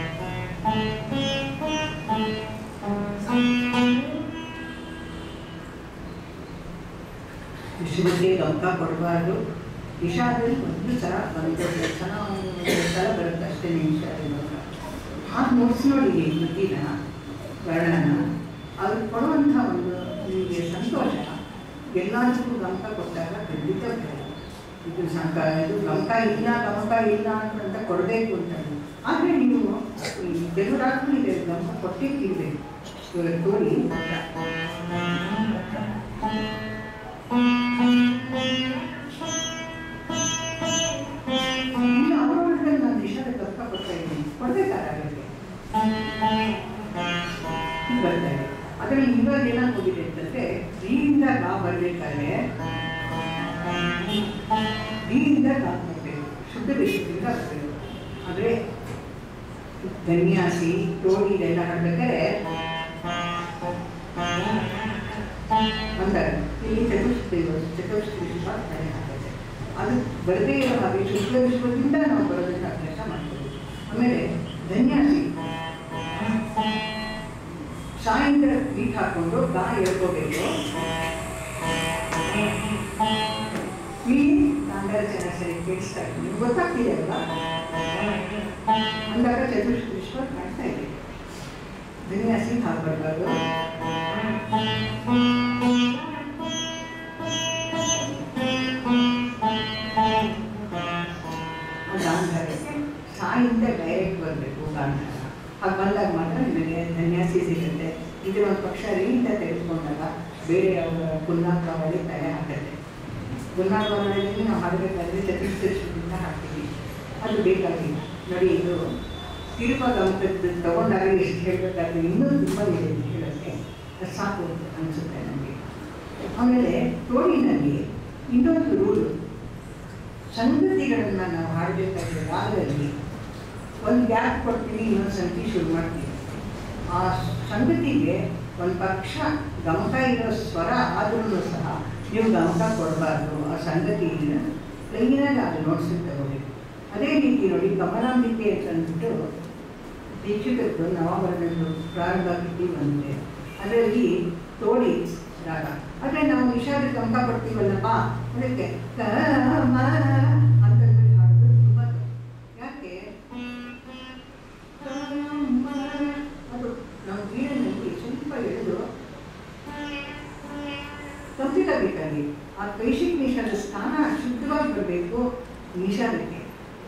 ವಿಶ್ವಕ್ಕೆ ಗಮಕ ಕೊಡಬಾರ್ದು ವಿಷಾದಲ್ಲಿ ಒಂದು ಸಲ ಬಂದಿದೆ ಚೆನ್ನಾಗಿ ಒಂದು ಸಲ ಬರುತ್ತೆ ಅಷ್ಟೇ ನಿಮಿಷ ಅದು ನೋಡ್ಸಿ ನೋಡಿ ಕೃತಿನ ವರ್ಣನ ಅದು ಕೊಡುವಂಥ ಒಂದು ನಿಮಗೆ ಸಂತೋಷ ಎಲ್ಲದಕ್ಕೂ ಗಮಕ ಕೊಟ್ಟಾಗ ಖಂಡಿತ ಬರಲ್ಲ. ಇದು ಸಂಕ ಇದು ಗಮಕ ಇಲ್ಲ ಗಮಕ ಇಲ್ಲ ಅಂತ ಕೊಡಬೇಕು ಅಂತ ಆದರೆ ನೀವು ಈ ಕೆಲವು ರಾತ್ರಿ ಗಮಕ ಕೊಟ್ಟೇ ತಿನ್ಬೇಕು ಇವಾಗ ತೋರಿ ಇನ್ನು ಅವರೊಳಗೆ ನಾನು ವಿಷಯದ ಗಮಕ ಕೊಡ್ತಾ ಇದ್ದೀನಿ ಕೊಡ್ಬೇಕಾಗುತ್ತೆ ಬರ್ತಾರೆ ಅದರಲ್ಲಿ ಇವಾಗ ಏನಾಗೋಗಿದೆ ಅಂತಂದ್ರೆ ಡಿಯಿಂದ ನಾ ಬರ್ಬೇಕಾದ್ರೆ ಡಿಯಿಂದ ನಾ ಬರ್ಬೇಕು ಶುದ್ಧ ದೇಶದಿಂದ ಬರಬೇಕು ಆದರೆ ಧನ್ಯಾಸಿ ಟೋಳಿ ಇದೆಲ್ಲ ಹಾಡ್ಬೇಕಾದ್ರೆ ಅಂತಾರೆ ಇಲ್ಲಿ ಚತುಷ್ಪದಿ ಚತುಷ್ಪದಿ ವಿಶ್ವ ತಲೆ ಹಾಕುತ್ತೆ ಅದು ಬರದೇ ಇರೋ ಹಾಗೆ ಶುದ್ಧ ವಿಶ್ವದಿಂದ ನಾವು ಬರೋದಕ್ಕೆ ಅಭ್ಯಾಸ ಮಾಡ್ತೀವಿ ಆಮೇಲೆ ಧನ್ಯಾಸಿ ಸಾಯಂಕಾಲ ಬೀಟ್ ಹಾಕೊಂಡು ಗಾ ಹೇಳ್ಕೋಬೇಕು ಇಲ್ಲಿ ನಾಂಗಾರ ಚೆನ್ನಾಗಿ ಸರಿ ಕೇಳಿಸ್ತಾ ಇದ್ದೀನಿ ನಿಮ್ಗೆ ಗೊತ್ತಾಗ್ತಿದೆ ಅಲ್ವಾ ಅಂದಾಗ ಚತುರ್ಥ ವಿಶ್ವ ಕಾಣ್ತಾ ಇದೆ ವಿನ್ಯಾಸಿಗೆ ಹಾಕ್ಬಾರ್ದು ಗಾಂಧಾರಕ್ಕೆ ಸಾಯಿಂದ ಡೈರೆಕ್ಟ್ ಬರಬೇಕು ಗಾಂಧಾರ ಹಾಗೆ ಬಂದಾಗ ಮಾತ್ರ ನಿಮಗೆ ಧನ್ಯಾಸಿ ಸಿಗುತ್ತೆ ಇದರ ಒಂದು ಪಕ್ಷ ರೀಂತ ತೆಗೆದುಕೊಂಡಾಗ ಬೇರೆ ಯಾವ ಪುನ್ನಾಕಾವಳಿ ತಲೆ ಹಾಕತ್ತೆ ಪುನ್ನಾಕಾವಳಿಯಲ್ಲಿ ನಾವು ಹಾಡಬೇಕಾದ್ರೆ ಚತುರ್ದಶದಿಂದ ಹಾಕ್ತೀವಿ ಅದು ಬೇಕಾಗಿಲ್ಲ ನೋಡಿ ಇದು ತಿರುಪಾಗ ಅಂತದ್ದು ತಗೊಂಡಾಗ ಎಷ್ಟು ಹೇಳಬೇಕಾದ್ರೆ ಇನ್ನೂ ತುಂಬ ಇದೆ ಹೇಳೋಕ್ಕೆ ಅದು ಸಾಕು ಅಂತ ಅನಿಸುತ್ತೆ ನನಗೆ ಆಮೇಲೆ ತೋಳಿನಲ್ಲಿ ಇನ್ನೊಂದು ರೂಲು ಸಂಗತಿಗಳನ್ನು ನಾವು ಹಾಡಬೇಕಾದ್ರೆ ರಾಗದಲ್ಲಿ ಒಂದು ಗ್ಯಾಪ್ ಕೊಡ್ತೀನಿ ಇನ್ನೊಂದು ಸಂಗತಿ ಶುರು ಮಾಡ್ತೀನಿ ಆ ಸಂಗತಿಗೆ ಒಂದು ಪಕ್ಷ ಗಮಕ ಇರೋ ಸ್ವರ ಆದ್ರೂ ಸಹ ನೀವು ಗಮಕ ಕೊಡಬಾರ್ದು ಆ ಸಂಗತಿಯಿಂದ ಕ್ಲೀನಾಗಿ ಅದು ನೋಡ್ಸಿ ತಗೋಬೇಕು ಅದೇ ರೀತಿ ನೋಡಿ ಕಮಲಾಂಬಿಕೆ ಅಂತಂದ್ಬಿಟ್ಟು ದೀಕ್ಷಿತದ್ದು ನವಮರದಂದು ಪ್ರಾರಂಭ ಕಿಟ್ಟಿ ಬಂದಿದೆ ಅದರಲ್ಲಿ ತೋಡಿ ರಾಗ ಆದರೆ ನಾವು ನಿಷಾದ ಗಮಕ ಕೊಡ್ತೀವಲ್ಲಪ್ಪ ಅದಕ್ಕೆ ಕಮ ಅಂತಂದ್ಬಿಟ್ಟು ಹಾಡೋದು ತುಂಬ ಯಾಕೆ ಕಮ ಅದು ನಾವು ವೀಣೆಯಲ್ಲಿ ಸ್ವಲ್ಪ ಎಳೆದು ಕಂಪ್ಲೀಟ್ ಆಗಬೇಕಾಗಿ ಆ ಕೈಶಿಕ್ ನಿಷಾದ ಸ್ಥಾನ ಶುದ್ಧವಾಗಿ ಬರಬೇಕು ನಿಷಾದಕ್ಕೆ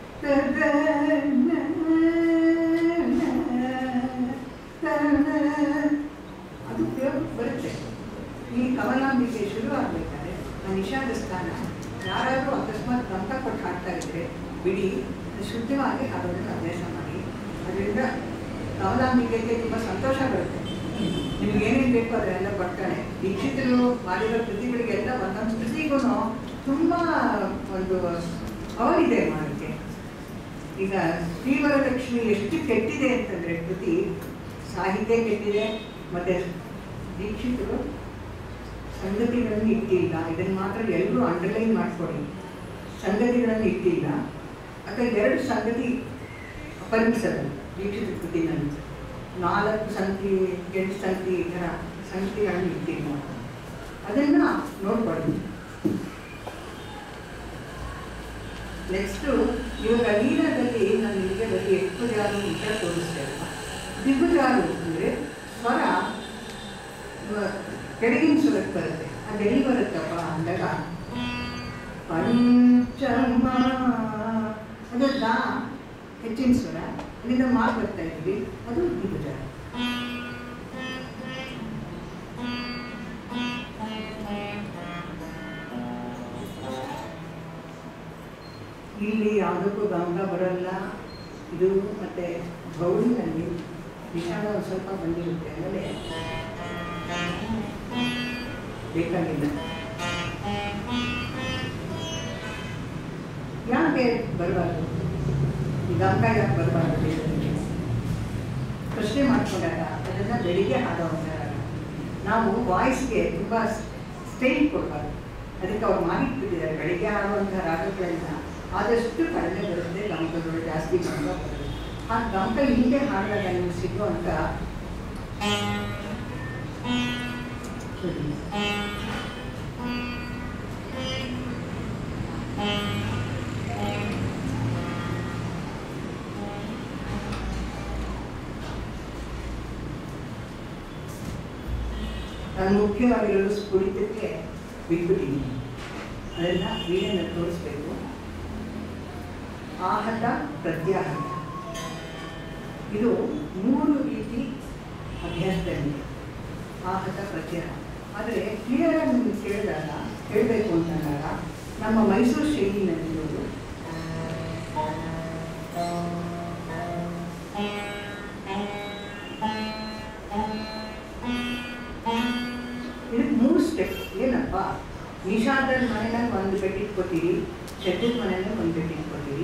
ಅದು ಉಪಯೋಗಕ್ಕೆ ಬರುತ್ತೆ ಈ ಕಮಲಾಂಬಿಕೆ ಶುರು ಆಗಬೇಕಾದ್ರೆ ಆ ನಿಷಾದ ಸ್ಥಾನ ಯಾರಾದರೂ ಅಕಸ್ಮಾತ್ ಗಮಕ ಕೊಟ್ಟು ಹಾಡ್ತಾ ಇದ್ರೆ ಬಿಡಿ ಶುದ್ಧವಾಗಿ ಹಾಡೋದನ್ನು ಅಭ್ಯಾಸ ಮಾಡಿ ಅದರಿಂದ ಕಮಲಾಂಬಿಕೆಗೆ ತುಂಬ ಸಂತೋಷ ಬರುತ್ತೆ ನಿಮ್ಗೆ ಏನೇನು ಬೇಕೋ ಅದೆಲ್ಲ ಬರ್ತಾನೆ ದೀಕ್ಷಿತರು ಮಾಡಿರೋ ಕೃತಿಗಳಿಗೆಲ್ಲ ಒಂದೊಂದು ಕೃತಿಗೂ ತುಂಬ ಒಂದು ಅವರಿದೆ ಮಾಡೋಕ್ಕೆ ಈಗ ಶ್ರೀವರಲಕ್ಷ್ಮಿ ಎಷ್ಟು ಕೆಟ್ಟಿದೆ ಅಂತಂದರೆ ಕೃತಿ ಸಾಹಿತ್ಯ ಕೆಟ್ಟಿದೆ ಮತ್ತು ದೀಕ್ಷಿತರು ಸಂಗತಿಗಳನ್ನು ಇಟ್ಟಿಲ್ಲ ಇದನ್ನು ಮಾತ್ರ ಎಲ್ಲರೂ ಅಂಡರ್ಲೈನ್ ಮಾಡ್ಕೊಳ್ಳಿ ಸಂಗತಿಗಳನ್ನು ಇಟ್ಟಿಲ್ಲ ಅಥವಾ ಎರಡು ಸಂಗತಿ ಅಪರಿಸಲು ದೀಕ್ಷಿತ ಕೃತಿನಲ್ಲಿ ನಾಲ್ಕು ಸಂಗತಿ ಎಂಟು ಸಂಗತಿ ಈ ಥರ ಸಂಗತಿಗಳನ್ನು ಇಟ್ಟಿಲ್ಲ ಅದನ್ನು ನೋಡ್ಕೊಳ್ಳಿ ನೆಕ್ಸ್ಟು ಇವಾಗ ಲೀಲಾದಲ್ಲಿ ನಾನು ನಿಮಗೆ ಬರೀ ಎಕ್ಕುಜಾರು ಅಂತ ತೋರಿಸ್ತಾ ಇಲ್ಲ ದಿಗ್ಗುಜಾರು ಅಂದರೆ ಸ್ವರ ಇವ- ಕೆಳಗಿನ ಸ್ವರಕ್ಕೆ ಬರುತ್ತೆ ಅದು ಎಲ್ಲಿ ಬರುತ್ತಪ್ಪ ಅಂದಾಗ ಪಂಚಮ ಅದು ದಾ ಹೆಚ್ಚಿನ ಸ್ವರ ಅಲ್ಲಿಂದ ಮಾತು ಬರ್ತಾ ಇದ್ವಿ ಅದು ದಿಗ್ಗುಜಾರು ಇಲ್ಲಿ ಯಾವುದಕ್ಕೂ ಗಮನ ಬರಲ್ಲ ಇದು ಮತ್ತೆ ಗೌರಿನಲ್ಲಿ ವಿಷಾದ ಒಂದು ಸ್ವಲ್ಪ ಬಂದಿರುತ್ತೆ ಆಮೇಲೆ ಬೇಕಾಗಿಲ್ಲ ಯಾಕೆ ಬರಬಾರ್ದು ಈ ಗಮಕ ಯಾಕೆ ಬರಬಾರ್ದು ದೇಶದಲ್ಲಿ ಪ್ರಶ್ನೆ ಮಾಡ್ಕೊಂಡಾಗ ಅದನ್ನು ಬೆಳಿಗ್ಗೆ ಹಾಡೋವಾಗ ನಾವು ವಾಯ್ಸ್ಗೆ ತುಂಬ ಸ್ಟೈಲ್ ಕೊಡಬಾರ್ದು ಅದಕ್ಕೆ ಅವ್ರು ಮಾಡಿಟ್ಬಿಟ್ಟಿದ್ದಾರೆ ಬೆಳಿಗ್ಗೆ ಹಾಡುವಂಥ ರಾಗಗಳೆಲ್ಲ ಆದಷ್ಟು ಕಡಿಮೆ ಬರುತ್ತೆ ಗಮಕಗಳು ಜಾಸ್ತಿ ಗಮಕ ಬರುತ್ತೆ ಆ ಗಮಕ ಹಿಂದೆ ಹಾಡಿದಾಗ ನಿಮ್ಗೆ ಸಿಗುವಂಥ ನಾನು ಮುಖ್ಯವಾಗಿರೋದು ಸ್ಫುರಿತಕ್ಕೆ ಬಿಟ್ಬಿಟ್ಟಿದ್ದೀನಿ ಅದನ್ನು ವೀಣೆನ ತೋರಿಸ್ಬೇಕು ಆಹತ ಪ್ರತ್ಯಾಹತ ಇದು ಮೂರು ರೀತಿ ಅಭ್ಯಾಸದಲ್ಲಿದೆ ಆಹತ ಪ್ರತ್ಯಾಹ ಆದರೆ ಕ್ಲಿಯರಾಗಿ ನಿಮಗೆ ಕೇಳಿದಾಗ ಹೇಳಬೇಕು ಅಂತಂದಾಗ ನಮ್ಮ ಮೈಸೂರು ಶೈಲಿನಲ್ಲಿರೋದು ಇದಕ್ಕೆ ಮೂರು ಸ್ಟೆಪ್ ಏನಪ್ಪ ನಿಷಾದರ ಮನೆಯಾಗ ಒಂದು ಬೆಡ್ ಇಟ್ಕೋತೀರಿ ಶೆಡ್ಡಿನ ಮನೆಯಾಗ ಒಂದು ಬೆಡ್ ಇಟ್ಕೋತೀರಿ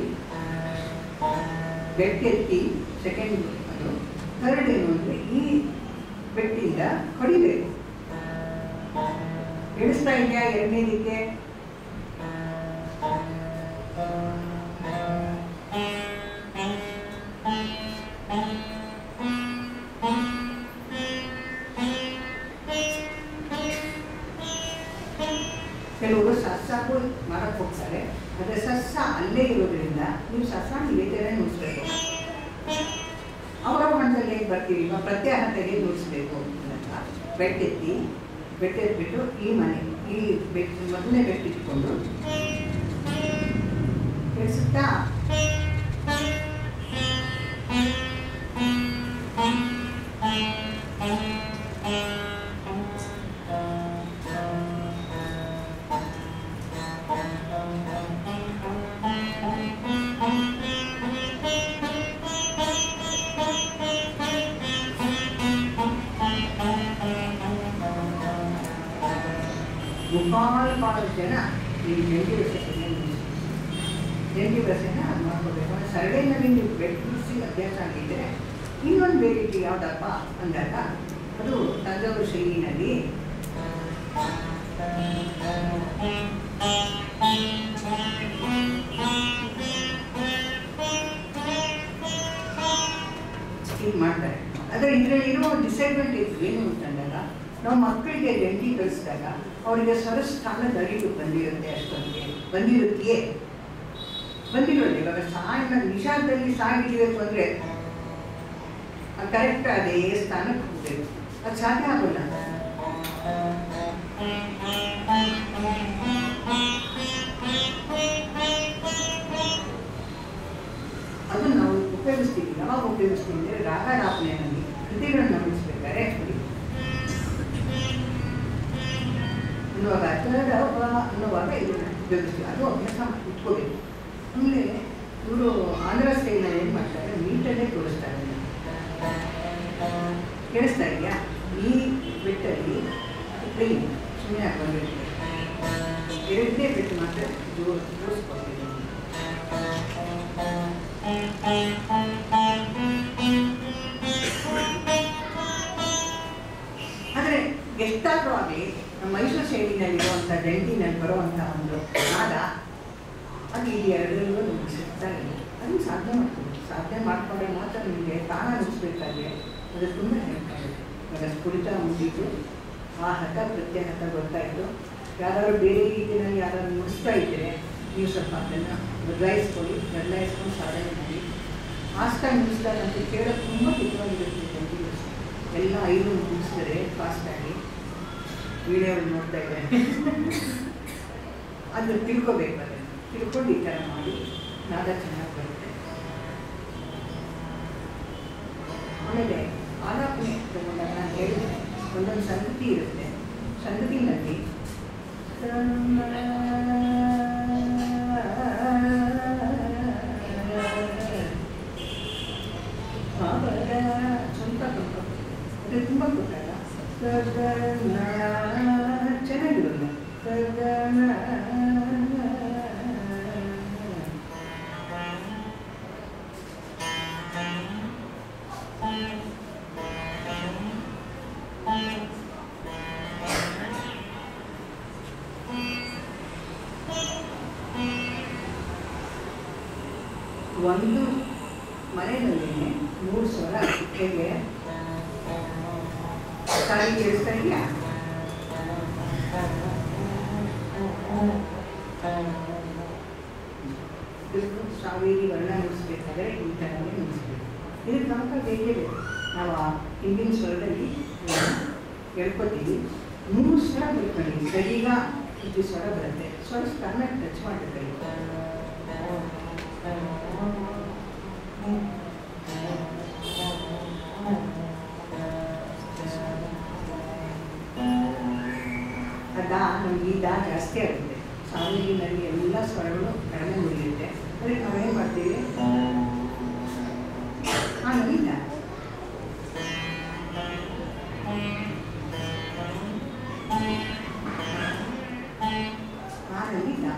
ಬೆಡ್ ಎತ್ತಿ ಸೆಕೆಂಡ್ ಅದು ಥರ್ಡ್ ಏನು ಅಂದರೆ ಈ ಬೆಟ್ಟಿಂದ ಹೊಡಿಬೇಕು ಇಳಿಸ್ತಾ ಇದೆಯಾ ಎರಡನೇದಕ್ಕೆ ಕೆಲವರು ಸಸ್ಸಾಕು ಮಾಡಕ್ಕೆ ಹೋಗ್ತಾರೆ ಆದರೆ ಸಸ್ಸ ಅಲ್ಲೇ ಇರೋದ್ರಿಂದ ನೀವು ಸಸ್ಸ ಇದೇ ಥರ ನುಡಿಸ್ಬೇಕು ಅವರೋಹಣದಲ್ಲಿ ಹೇಗೆ ಬರ್ತೀವಿ ಇವಾಗ ಪ್ರತ್ಯಾಹಾರದಲ್ಲಿ ಹೇಗೆ ನುಡಿಸ್ಬೇಕು ಅಂತ ಬೆಟ್ಟೆತ್ತಿ ಬೆಟ್ಟೆತ್ಬಿಟ್ಟು ಈ ಮನೆ ಈ ಬೆಟ್ ಮೊದಲನೇ ಬೆಟ್ಟು ಇಟ್ಕೊಂಡು ಕೇಳಿಸುತ್ತಾ ಮುಖಾಲು ಕಾಲು ಜನ ಈ ಜಂಟಿ ವ್ಯವಸ್ಥೆಯನ್ನು ಜಂಟಿ ವ್ಯವಸ್ಥೆನ ಅದು ಮಾಡ್ಕೋಬೇಕು ಅಂದ್ರೆ ಸರಳಿನಲ್ಲಿ ನೀವು ಬೆಟ್ಟಿಸಿ ಅಭ್ಯಾಸ ಆಗಿದ್ದರೆ ಇನ್ನೊಂದು ವೆರೈಟಿ ಯಾವುದಪ್ಪ ಅಂದಾಗ ಅದು ತಂಜಾವೂರು ಶೈಲಿನಲ್ಲಿ ಇದು ಮಾಡ್ತಾರೆ ಆದರೆ ಇದರಲ್ಲಿ ಇರೋ ಡಿಸಡ್ವಾಂಟೇಜ್ ಏನು ಅಂತಂದಾಗ ನಾವು ಮಕ್ಕಳಿಗೆ ಜಂಟಿ ಕಲಿಸಿದಾಗ ಅವರಿಗೆ ಸ್ವರಸ್ಥಾನದ ಅರಿವು ಬಂದಿರುತ್ತೆ ಅಷ್ಟೊಂದಿಗೆ ಬಂದಿರುತ್ತೆಯೇ ಬಂದಿರೋದು ಇವಾಗ ಸಾಯಿನ ನಿಷಾದದಲ್ಲಿ ಸಾಗಿಡಬೇಕು ಅಂದರೆ ಕರೆಕ್ಟ್ ಅದೇ ಸ್ಥಾನಕ್ಕೆ ಹೋಗಬೇಕು ಅದು ಸಾಧ್ಯ ಆಗೋಲ್ಲ ಅದನ್ನು ನಾವು ಉಪಯೋಗಿಸ್ತೀವಿ ಯಾವಾಗ ಉಪಯೋಗಿಸ್ತೀವಿ ಅಂದರೆ ರಾಗರಾಪನೆಯಲ್ಲಿ ಕೃತಿಗಳನ್ನು ಗಮನಿಸ್ಬೇಕಾದ್ರೆ ಅನ್ನುವಾಗ ಅಥರ್ವ ಅನ್ನುವಾಗ ಇದನ್ನು ಉಪಯೋಗಿಸ್ತೀವಿ ಅದು ಅಭ್ಯಾಸ ಮಾಡಿ ಇಟ್ಕೋಬೇಕು ಆಮೇಲೆ ಇವರು ಆಂಧ್ರ ಸ್ಟೈಲ್ನಲ್ಲಿ ಏನು ಮಾಡ್ತಾರೆ ನೀಟಲ್ಲೇ ತೋರಿಸ್ತಾರೆ ಕೇಳಿಸ್ತಾ ಇದೆಯಾ ಈ ಬೆಟ್ಟಲ್ಲಿ ಪ್ಲೇನ್ ಸುಮ್ಮನೆ ಹಾಕೊಂಡು ಎರಡನೇ ಬೆಟ್ಟು ಮಾತ್ರ ಜೋರ್ ಜೋಡಿಸ್ಕೊಳ್ತೀವಿ ಆದರೆ ಎಷ್ಟಾದರೂ ಆಗಲಿ ನಮ್ಮ ಮೈಸೂರು ಶೈಲಿನಲ್ಲಿರುವಂಥ ಡೆಂಟಿನಲ್ಲಿ ಬರುವಂಥ ಒಂದು ನಾದ ಅದು ಈ ಎರಡರಲ್ಲೂ ನಮ್ಗೆ ಸಿಗ್ತಾ ಇಲ್ಲ ಅದನ್ನು ಸಾಧನೆ ಮಾಡ್ತೀವಿ ಸಾಧನೆ ಮಾಡಿಕೊಂಡ್ರೆ ಮಾತ್ರ ನಿಮಗೆ ತಾಣ ನುಡಿಸ್ಬೇಕಾದ್ರೆ ಅದು ತುಂಬ ಹೆಲ್ಪ್ ಆಗುತ್ತೆ ಇವಾಗ ಸ್ಫುರಿತ ಮುಗಿದು ಆ ಹಠ ಪ್ರತ್ಯಾಹತ ಗೊತ್ತಾಯಿತು ಯಾರಾದ್ರು ಬೇರೆ ರೀತಿಯಲ್ಲಿ ಯಾರಾದ್ರು ನುಡಿಸ್ತಾ ಇದ್ದರೆ ನೀವು ಸ್ವಲ್ಪ ಅದನ್ನು ಬದಲಾಯಿಸ್ಕೊಳ್ಳಿ ಬದಲಾಯಿಸ್ಕೊಂಡು ಸಾಧನೆ ಮಾಡಿ ಫಾಸ್ಟಾಗಿ ನುಡಿಸಿದಾಗ ಅಂತ ಕೇಳೋಕೆ ತುಂಬ ಹಿತವಾಗಿರುತ್ತೆ ಕಂಟಿನ್ಯೂಸ್ ಎಲ್ಲ ಐದು ಮುಗಿಸಿದ್ರೆ ಫಾಸ್ಟಾಗಿ ವಿಡಿಯೋ ನೋಡ್ತಾ ಇದ್ದಾರೆ ಅದನ್ನು ತಿಳ್ಕೊಬೇಕು ಅದನ್ನು ತಿಳ್ಕೊಂಡು ಈ ಥರ ಮಾಡಿ ನಾದ ಚೆನ್ನಾಗಿ ಬರುತ್ತೆ ಆಮೇಲೆ ಆಲಾಪನೆ ತಗೊಂಡಾಗ ನಾನು ಹೇಳಿದೆ ಒಂದೊಂದು ಸಂಗತಿ ಇರುತ್ತೆ ಸಂಗತಿನಲ್ಲಿ ಅವರ ಸ್ವಂತ ಕಂಪ ಅದು ತುಂಬ ಗೊತ್ತಲ್ಲ ಸಗನ ಚೆನ್ನಾಗಿರುತ್ತೆ ಸಗನ ಒಂದು ಮನೆಯಲ್ಲಿ ಮೂರು ಸಾವಿರ ಹೇಗೆ ಸಾರಿ ಕೇಳಿಸ್ತಾ ಇದೆಯಾ ಇದಕ್ಕೂ ಸಾವಿರಿ ವರ್ಣ ನುಡಿಸ್ಬೇಕಾದ್ರೆ ಈ ಥರನೇ ನುಡಿಸ್ಬೇಕು ಇದಕ್ಕೆ ನಮಗೆ ಬೇಕೇ ಬೇಕು ನಾವು ಆ ಹಿಂದಿನ ಸ್ವರದಲ್ಲಿ ಹೇಳ್ಕೊತೀವಿ ಮೂರು ಸ್ವರ ಬರ್ಕೊಳ್ಳಿ ಸರಿಗ ಇದು ಸ್ವರ ಬರುತ್ತೆ ಸ್ವರ ಸ್ಥಾನ ಟಚ್ ಮಾಡಬೇಕು ಅದ ನಮ್ಗೆ ಈ ದಾ ಜಾಸ್ತಿ ಆಗುತ್ತೆ ಸಾವಿರಿನಲ್ಲಿ ಎಲ್ಲ ಸ್ವರಗಳು ಕಡಿಮೆ ಮುರಿಯುತ್ತೆ ಅದಕ್ಕೆ ನಾವೇನು ಮಾಡ್ತೀವಿ ಹಾಂ ಇಲ್ಲ ಹಾಂ ಇಲ್ಲ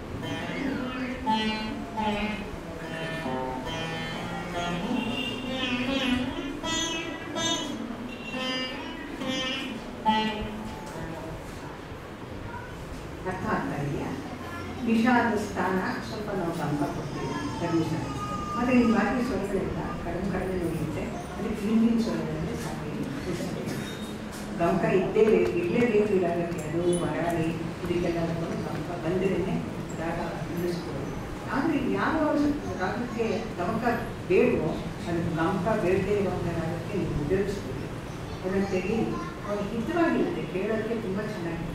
ಅರ್ಥ ಆಗ್ತಾ ಇದೆಯಾ ವಿಷಾದ ಸ್ಥಾನ ಸ್ವಲ್ಪ ನಾವು ಗಮನ ಕೊಡ್ತೀವಿ ಪರ್ಮಿಷನ್ ಮತ್ತು ಈ ಬಾಕಿ ಸ್ವರಗಳೆಲ್ಲ ಕಡಿಮೆ ಕಡಿಮೆ ಉಳಿಯುತ್ತೆ ಅದಕ್ಕೆ ಹಿಂದಿನ ಸ್ವರಗಳಲ್ಲಿ ಸಾಕಿ ಗಮಕ ಇದ್ದೇ ಬೇಕು ಇರಲೇಬೇಕು ಈ ರಾಗಕ್ಕೆ ಅದು ಮರಾಳಿ ಇದಕ್ಕೆಲ್ಲ ಗಮಕ ಬಂದಿರೇ ರಾಗ ನಿಲ್ಲಿಸ್ಬೋದು ಆದರೆ ಯಾವ ರಾಗಕ್ಕೆ ಗಮಕ ಬೇಡವೋ ಅದಕ್ಕೆ ಗಮಕ ಬೇಡದೇ ಇರುವಂಥ ರಾಗಕ್ಕೆ ನೀವು ಉಪಯೋಗಿಸ್ತೀವಿ ಅದನ್ನು ತೆಗಿ ಅದು ಹಿತವಾಗಿರುತ್ತೆ ಕೇಳೋಕ್ಕೆ ತುಂಬ ಚೆನ್ನಾಗಿದೆ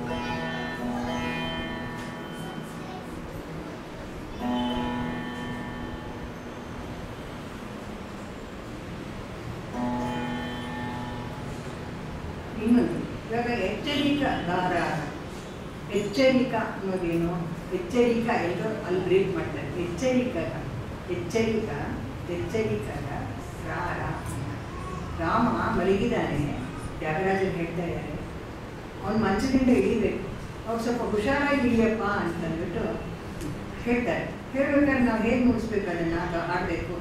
ಇನ್ನೊಂದು ಇವಾಗ ಎಚ್ಚರಿಕಾ ದಾರ ಎಚ್ಚರಿಕಾ ಅನ್ನೋದೇನು ಎಚ್ಚರಿಕಾ ಎಲ್ಲರೂ ಅಲ್ಲಿ ಬ್ರೇಕ್ ಮಾಡ್ತಾರೆ ಎಚ್ಚರಿಕರ ಎಚ್ಚರಿಕ ಎಚ್ಚರಿಕರ ರಾರ ರಾಮ ಮಲಗಿದ್ದಾನೆ ತ್ಯಾಗರಾಜರು ಹೇಳ್ತಾ ಇದ್ದಾರೆ ಅವ್ನು ಮಂಚದಿಂದ ಇಳಿಬೇಕು ಅವ್ರು ಸ್ವಲ್ಪ ಹುಷಾರಾಗಿ ಇಳಿಯಪ್ಪ ಅಂತಂದ್ಬಿಟ್ಟು ಹೇಳ್ತಾರೆ ಹೇಳ್ಬೇಕಾದ್ರೆ ನಾವು ಹೇಗೆ ಮುಗಿಸ್ಬೇಕು ಅದನ್ನು ಅದು ಆಡಬೇಕು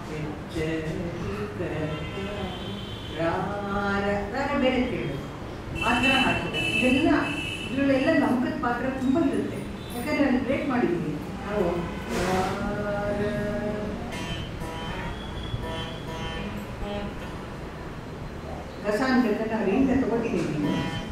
ರಾರ ರಾರ ಬೇರೆ ಕೇಳಬೇಕು ಆ ಥರ ಹಾಡ್ತಾರೆ ಇದೆಲ್ಲ ಇದರಲ್ಲೆಲ್ಲ ನಮ್ಕದ ಪಾತ್ರ ತುಂಬ ಇರುತ್ತೆ ಯಾಕಂದರೆ ನಾನು ಬ್ರೇಕ್ ಮಾಡಿದ್ದೀನಿ ನಾವು ರಾರ ರಸ ಅಂತ ನಾವು ಏನಿಂದ ತಗೋತಿದ್ದೀವಿ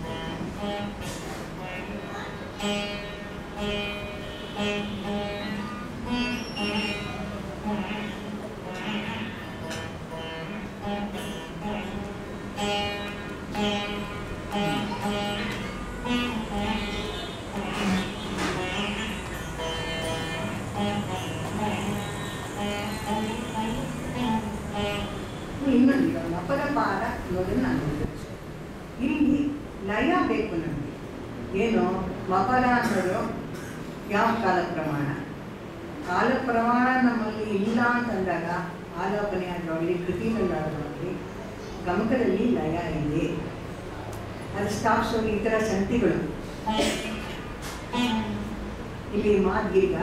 ಇನ್ನೊಂದು ಮಪದ ಪಾದ ಅನ್ನೋದನ್ನು ನಾನು ಗಮನಿಸಿದೆ. ಇಲ್ಲಿ ಲಯ ಬೇಕು ನಮಗೆ ಏನು ಮಪದ ಅನ್ನೋದು ಯಾವ ಕಾಲ ಪ್ರಮಾಣ ಕಾಲ ಪ್ರಮಾಣ ನಮ್ಮಲ್ಲಿ ಇಲ್ಲ ಅಂತಂದಾಗ ಆಲಾಪನೆ ಆದವಾಗಲಿ ಕೃತಿನಲ್ಲಾದವಾಗಲಿ ಗಮಕದಲ್ಲಿ ಲಯ ಇದೆ ಅದು ಸ್ಥಾಪಿಸೋದು ಈ ಥರ ಸಂತಿಗಳು ಇಲ್ಲಿ ಮಾದೀರ್ಘ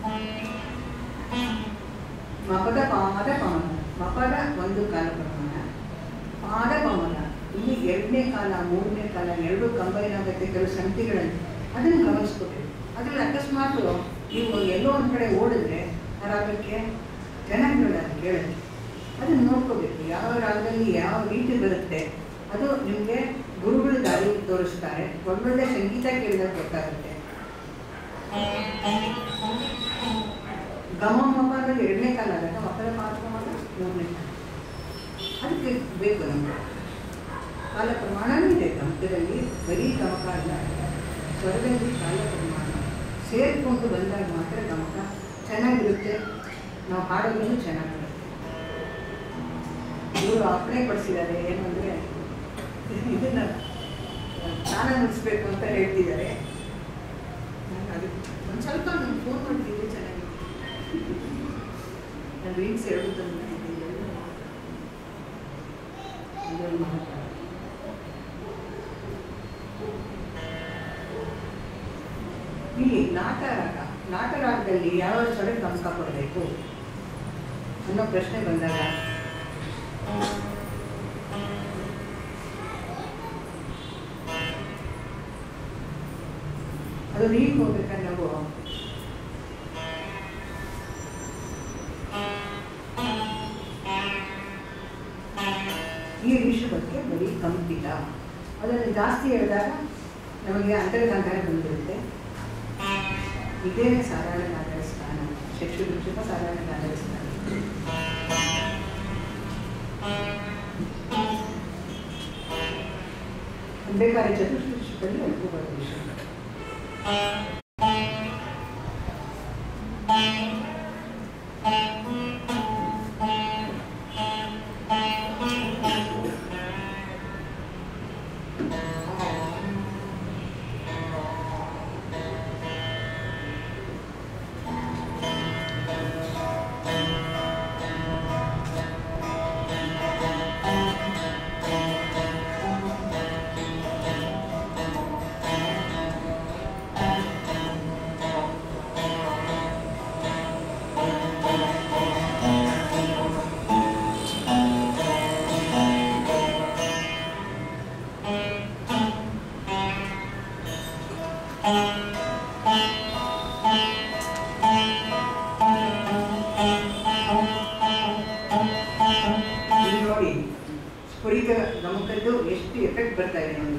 ಮಪದ ಪಾಮದ ಪವನ ಮಪದ ಒಂದು ಕಾಲ ಪ್ರಮಾಣ ಪಾದ ಪವನ ಇಲ್ಲಿ ಎರಡನೇ ಕಾಲ ಮೂರನೇ ಕಾಲ ಎರಡು ಕಂಬೈನ್ ಆಗುತ್ತೆ ಕೆಲವು ಸಂತಿಗಳಲ್ಲಿ ಅದನ್ನು ಗಮನಿಸ್ಕೋಬೇಕು ಅದ್ರಲ್ಲಿ ಅಕಸ್ಮಾತ್ ನೀವು ಎಲ್ಲೋ ಒಂದು ಕಡೆ ಓಡಿದ್ರೆ ಆ ರಾಗಕ್ಕೆ ಚೆನ್ನಾಗಿ ನೋಡೋದು ಕೇಳೋದು ಅದನ್ನು ನೋಡ್ಕೋಬೇಕು ಯಾವ ರಾಗದಲ್ಲಿ ಯಾವ ರೀತಿ ಬರುತ್ತೆ ಅದು ನಿಮಗೆ ಗುರುಗಳು ದಾರಿ ತೋರಿಸ್ತಾರೆ ಒಳ್ಳೊಳ್ಳೆ ಸಂಗೀತ ಕೇಳಿದಾಗ ಗೊತ್ತಾಗುತ್ತೆ ಗಮ ಮಪ ಅನ್ನೋದು ಎರಡನೇ ಕಾಲ ಆದಾಗ ಮಕ್ಕಳ ಪಾತ್ರ ಮಾಡೋದು ಮೂರನೇ ಕಾಲ ಅದಕ್ಕೆ ಬೇಕು ನಮಗೆ ಕಾಲ ಪ್ರಮಾಣನೂ ಇದೆ ಗಮಕದಲ್ಲಿ ಬರೀ ಗಮಕ ಅಲ್ಲ ಸ್ವರದಲ್ಲಿ ಕಾಲ ಪ್ರಮಾಣ ಸೇರಿಕೊಂಡು ಬಂದಾಗ ಮಾತ್ರ ಗಮಕ ಚೆನ್ನಾಗಿರುತ್ತೆ ನಾವು ಹಾಡೋದನ್ನು ಚೆನ್ನಾಗಿರುತ್ತೆ ಇವರು ಅಪ್ಪಣೆ ಪಡಿಸಿದ್ದಾರೆ ಏನು ಅಂದರೆ ಇದನ್ನು ಸ್ನಾನ ಮುಗಿಸ್ಬೇಕು ಅಂತ ಹೇಳ್ತಿದ್ದಾರೆ ನಾನು ಅದಕ್ಕೆ ಒಂದು ಸ್ವಲ್ಪ ನಾನು ಫೋನ್ ಮಾಡ್ತಿದ್ದೆ ಚೆನ್ನಾಗಿತ್ತು ನಾನು ರೀಲ್ಸ್ ಎರಡು ತಂದು ಇದೊಂದು ಮಹತ್ವ ಇಲ್ಲಿ ನಾಟರಾಗ ನಾಟರಾಗದಲ್ಲಿ ಯಾವ ಸ್ವರಕ್ಕೆ ಗಮಕ ಕೊಡಬೇಕು ಅನ್ನೋ ಪ್ರಶ್ನೆ ಬಂದಾಗ ಅದು ನೀರು ಹೋಗ್ಬೇಕಾದ್ರೆ ನಾವು ಈ ವಿಷಯ ಬಗ್ಗೆ ಬರೀ ಕಂಪಿತ ಅದನ್ನು ಜಾಸ್ತಿ ಹೇಳಿದಾಗ ನಮಗೆ ಅಂತರ್ಗಾಂಧಾರ ಬಂದಿರುತ್ತೆ ಇದೇನೇ ಸಾಧಾರಣಗಾಂಧಾರ ಸ್ಥಾನ ಚಕ್ಷು ವೃಕ್ಷಕ ಸಾಧಾರಣಗಾಂಧಾರ ಸ್ಥಾನ ಬೇಕಾದ್ರೆ ಚತುರ್ವೃಕ್ಷದಲ್ಲಿ ಒಪ್ಕೋಬಾರ್ದು ವಿಷಯ ಇಲ್ಲಿ ನೋಡಿ ಸ್ಫುರಿತ ಗಮಕದ್ದು ಎಷ್ಟು ಎಫೆಕ್ಟ್ ಬರ್ತಾ ಇದೆ ನೋಡಿ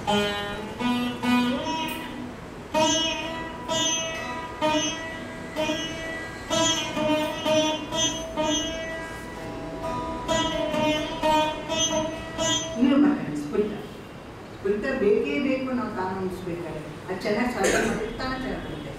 ಇನ್ನೂ ಮಾತಾಡಿ ಸ್ಫುರಿತ ಸ್ಫುರಿತ ಬೇಕೇ ಬೇಕು ನಾವು ಕಾನೂನಿಸ್ಬೇಕಾದ್ರೆ ಅದು ಚೆನ್ನಾಗಿ ಸಾಧನೆ ಮಾಡಿದ್ರೆ ತಾನೇ ಚೆನ್ನಾಗಿ ಬರುತ್ತೆ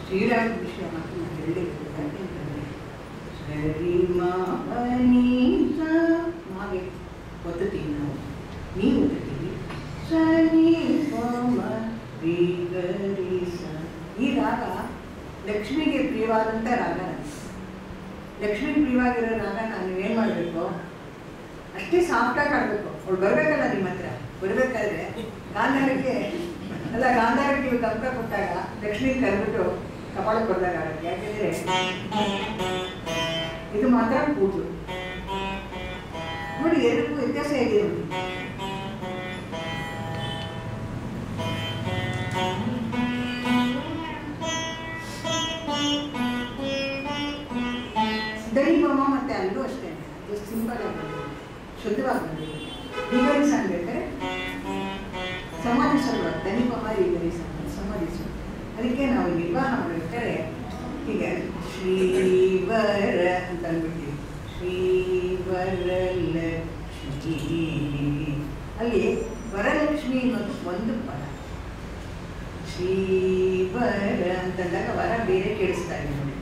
ಶ್ರೀರಾಮ ವಿಷಯ ಮಾತ್ರ ನಾನು ಹೇಳಲಿಕ್ಕೆ ಯಾಕೆಂತಂದರೆ ಸರಿ ಮಾನೀಸ ಮಾಗೆ ಒತ್ತುತ್ತೀವಿ ನಾವು ನೀವು ಒತ್ತುತ್ತೀವಿ ಸರಿ ಪಮ ರೀ ಗರಿ ಸ ಈ ರಾಗ ಲಕ್ಷ್ಮಿಗೆ ಪ್ರಿಯವಾದಂಥ ರಾಗ ನನಗೆ. ಲಕ್ಷ್ಮಿ ಪ್ರಿಯವಾಗಿರೋ ರಾಗ ನಾನು ಏನು ಮಾಡಬೇಕು ಅಷ್ಟೇ ಸಾಫ್ಟಾಗಿ ಆಡಬೇಕು ಅವಳು ಬರಬೇಕಲ್ಲ ನಿಮ್ಮ ಹತ್ರ ಬರಬೇಕಾದ್ರೆ ಗಾಂಧಾರಕ್ಕೆ ಅಲ್ಲ ಗಾಂಧಾರಕ್ಕೆ ನೀವು ಕಂಕ ಕೊಟ್ಟಾಗ ಲಕ್ಷ್ಮಿ ಕರೆದ್ಬಿಟ್ಟು ಕಪಾಳ ಕೊಡ್ದಾಗ ಆಡಕ್ಕೆ ಯಾಕೆಂದರೆ ಇದು ಮಾತ್ರ ಕೂದಲು ನೋಡಿ ಎರಡಕ್ಕೂ ವ್ಯತ್ಯಾಸ ಹೇಗಿದೆ ನೋಡಿ ದನಿ ಬೊಮ್ಮ ಮತ್ತೆ ಅಲ್ಲೂ ಅಷ್ಟೇ ಅದು ಸಿಂಪಲ್ ಆಗಿ ಬಂದಿದೆ. ಶುದ್ಧವಾಗಿ ಬಂದಿದೆ ರಿವೈಸ್ ಅನ್ಬೇಕಾದ್ರೆ ಸಮಾಧಿಸಲು ದನಿ ಬೊಮ್ಮ ರಿವೈಸ್ ಅಂತ ಸಮಾಧಿಸು ಅದಕ್ಕೆ ನಾವು ನಿರ್ವಾಹ ಮಾಡಬೇಕಾದ್ರೆ ಹೀಗೆ ಶ್ರೀವರ ಅಂತ ಅಂದ್ಬಿಡ್ತೀವಿ ಶ್ರೀವರ ಲಕ್ಷ್ಮೀ ಅಲ್ಲಿ ವರಲಕ್ಷ್ಮಿ ಅನ್ನೋದು ಒಂದು ಪದ ಶ್ರೀವರ ಅಂತಂದಾಗ ವರ ಬೇರೆ ಕೇಳಿಸ್ತಾ ಇದೆ ನೋಡಿ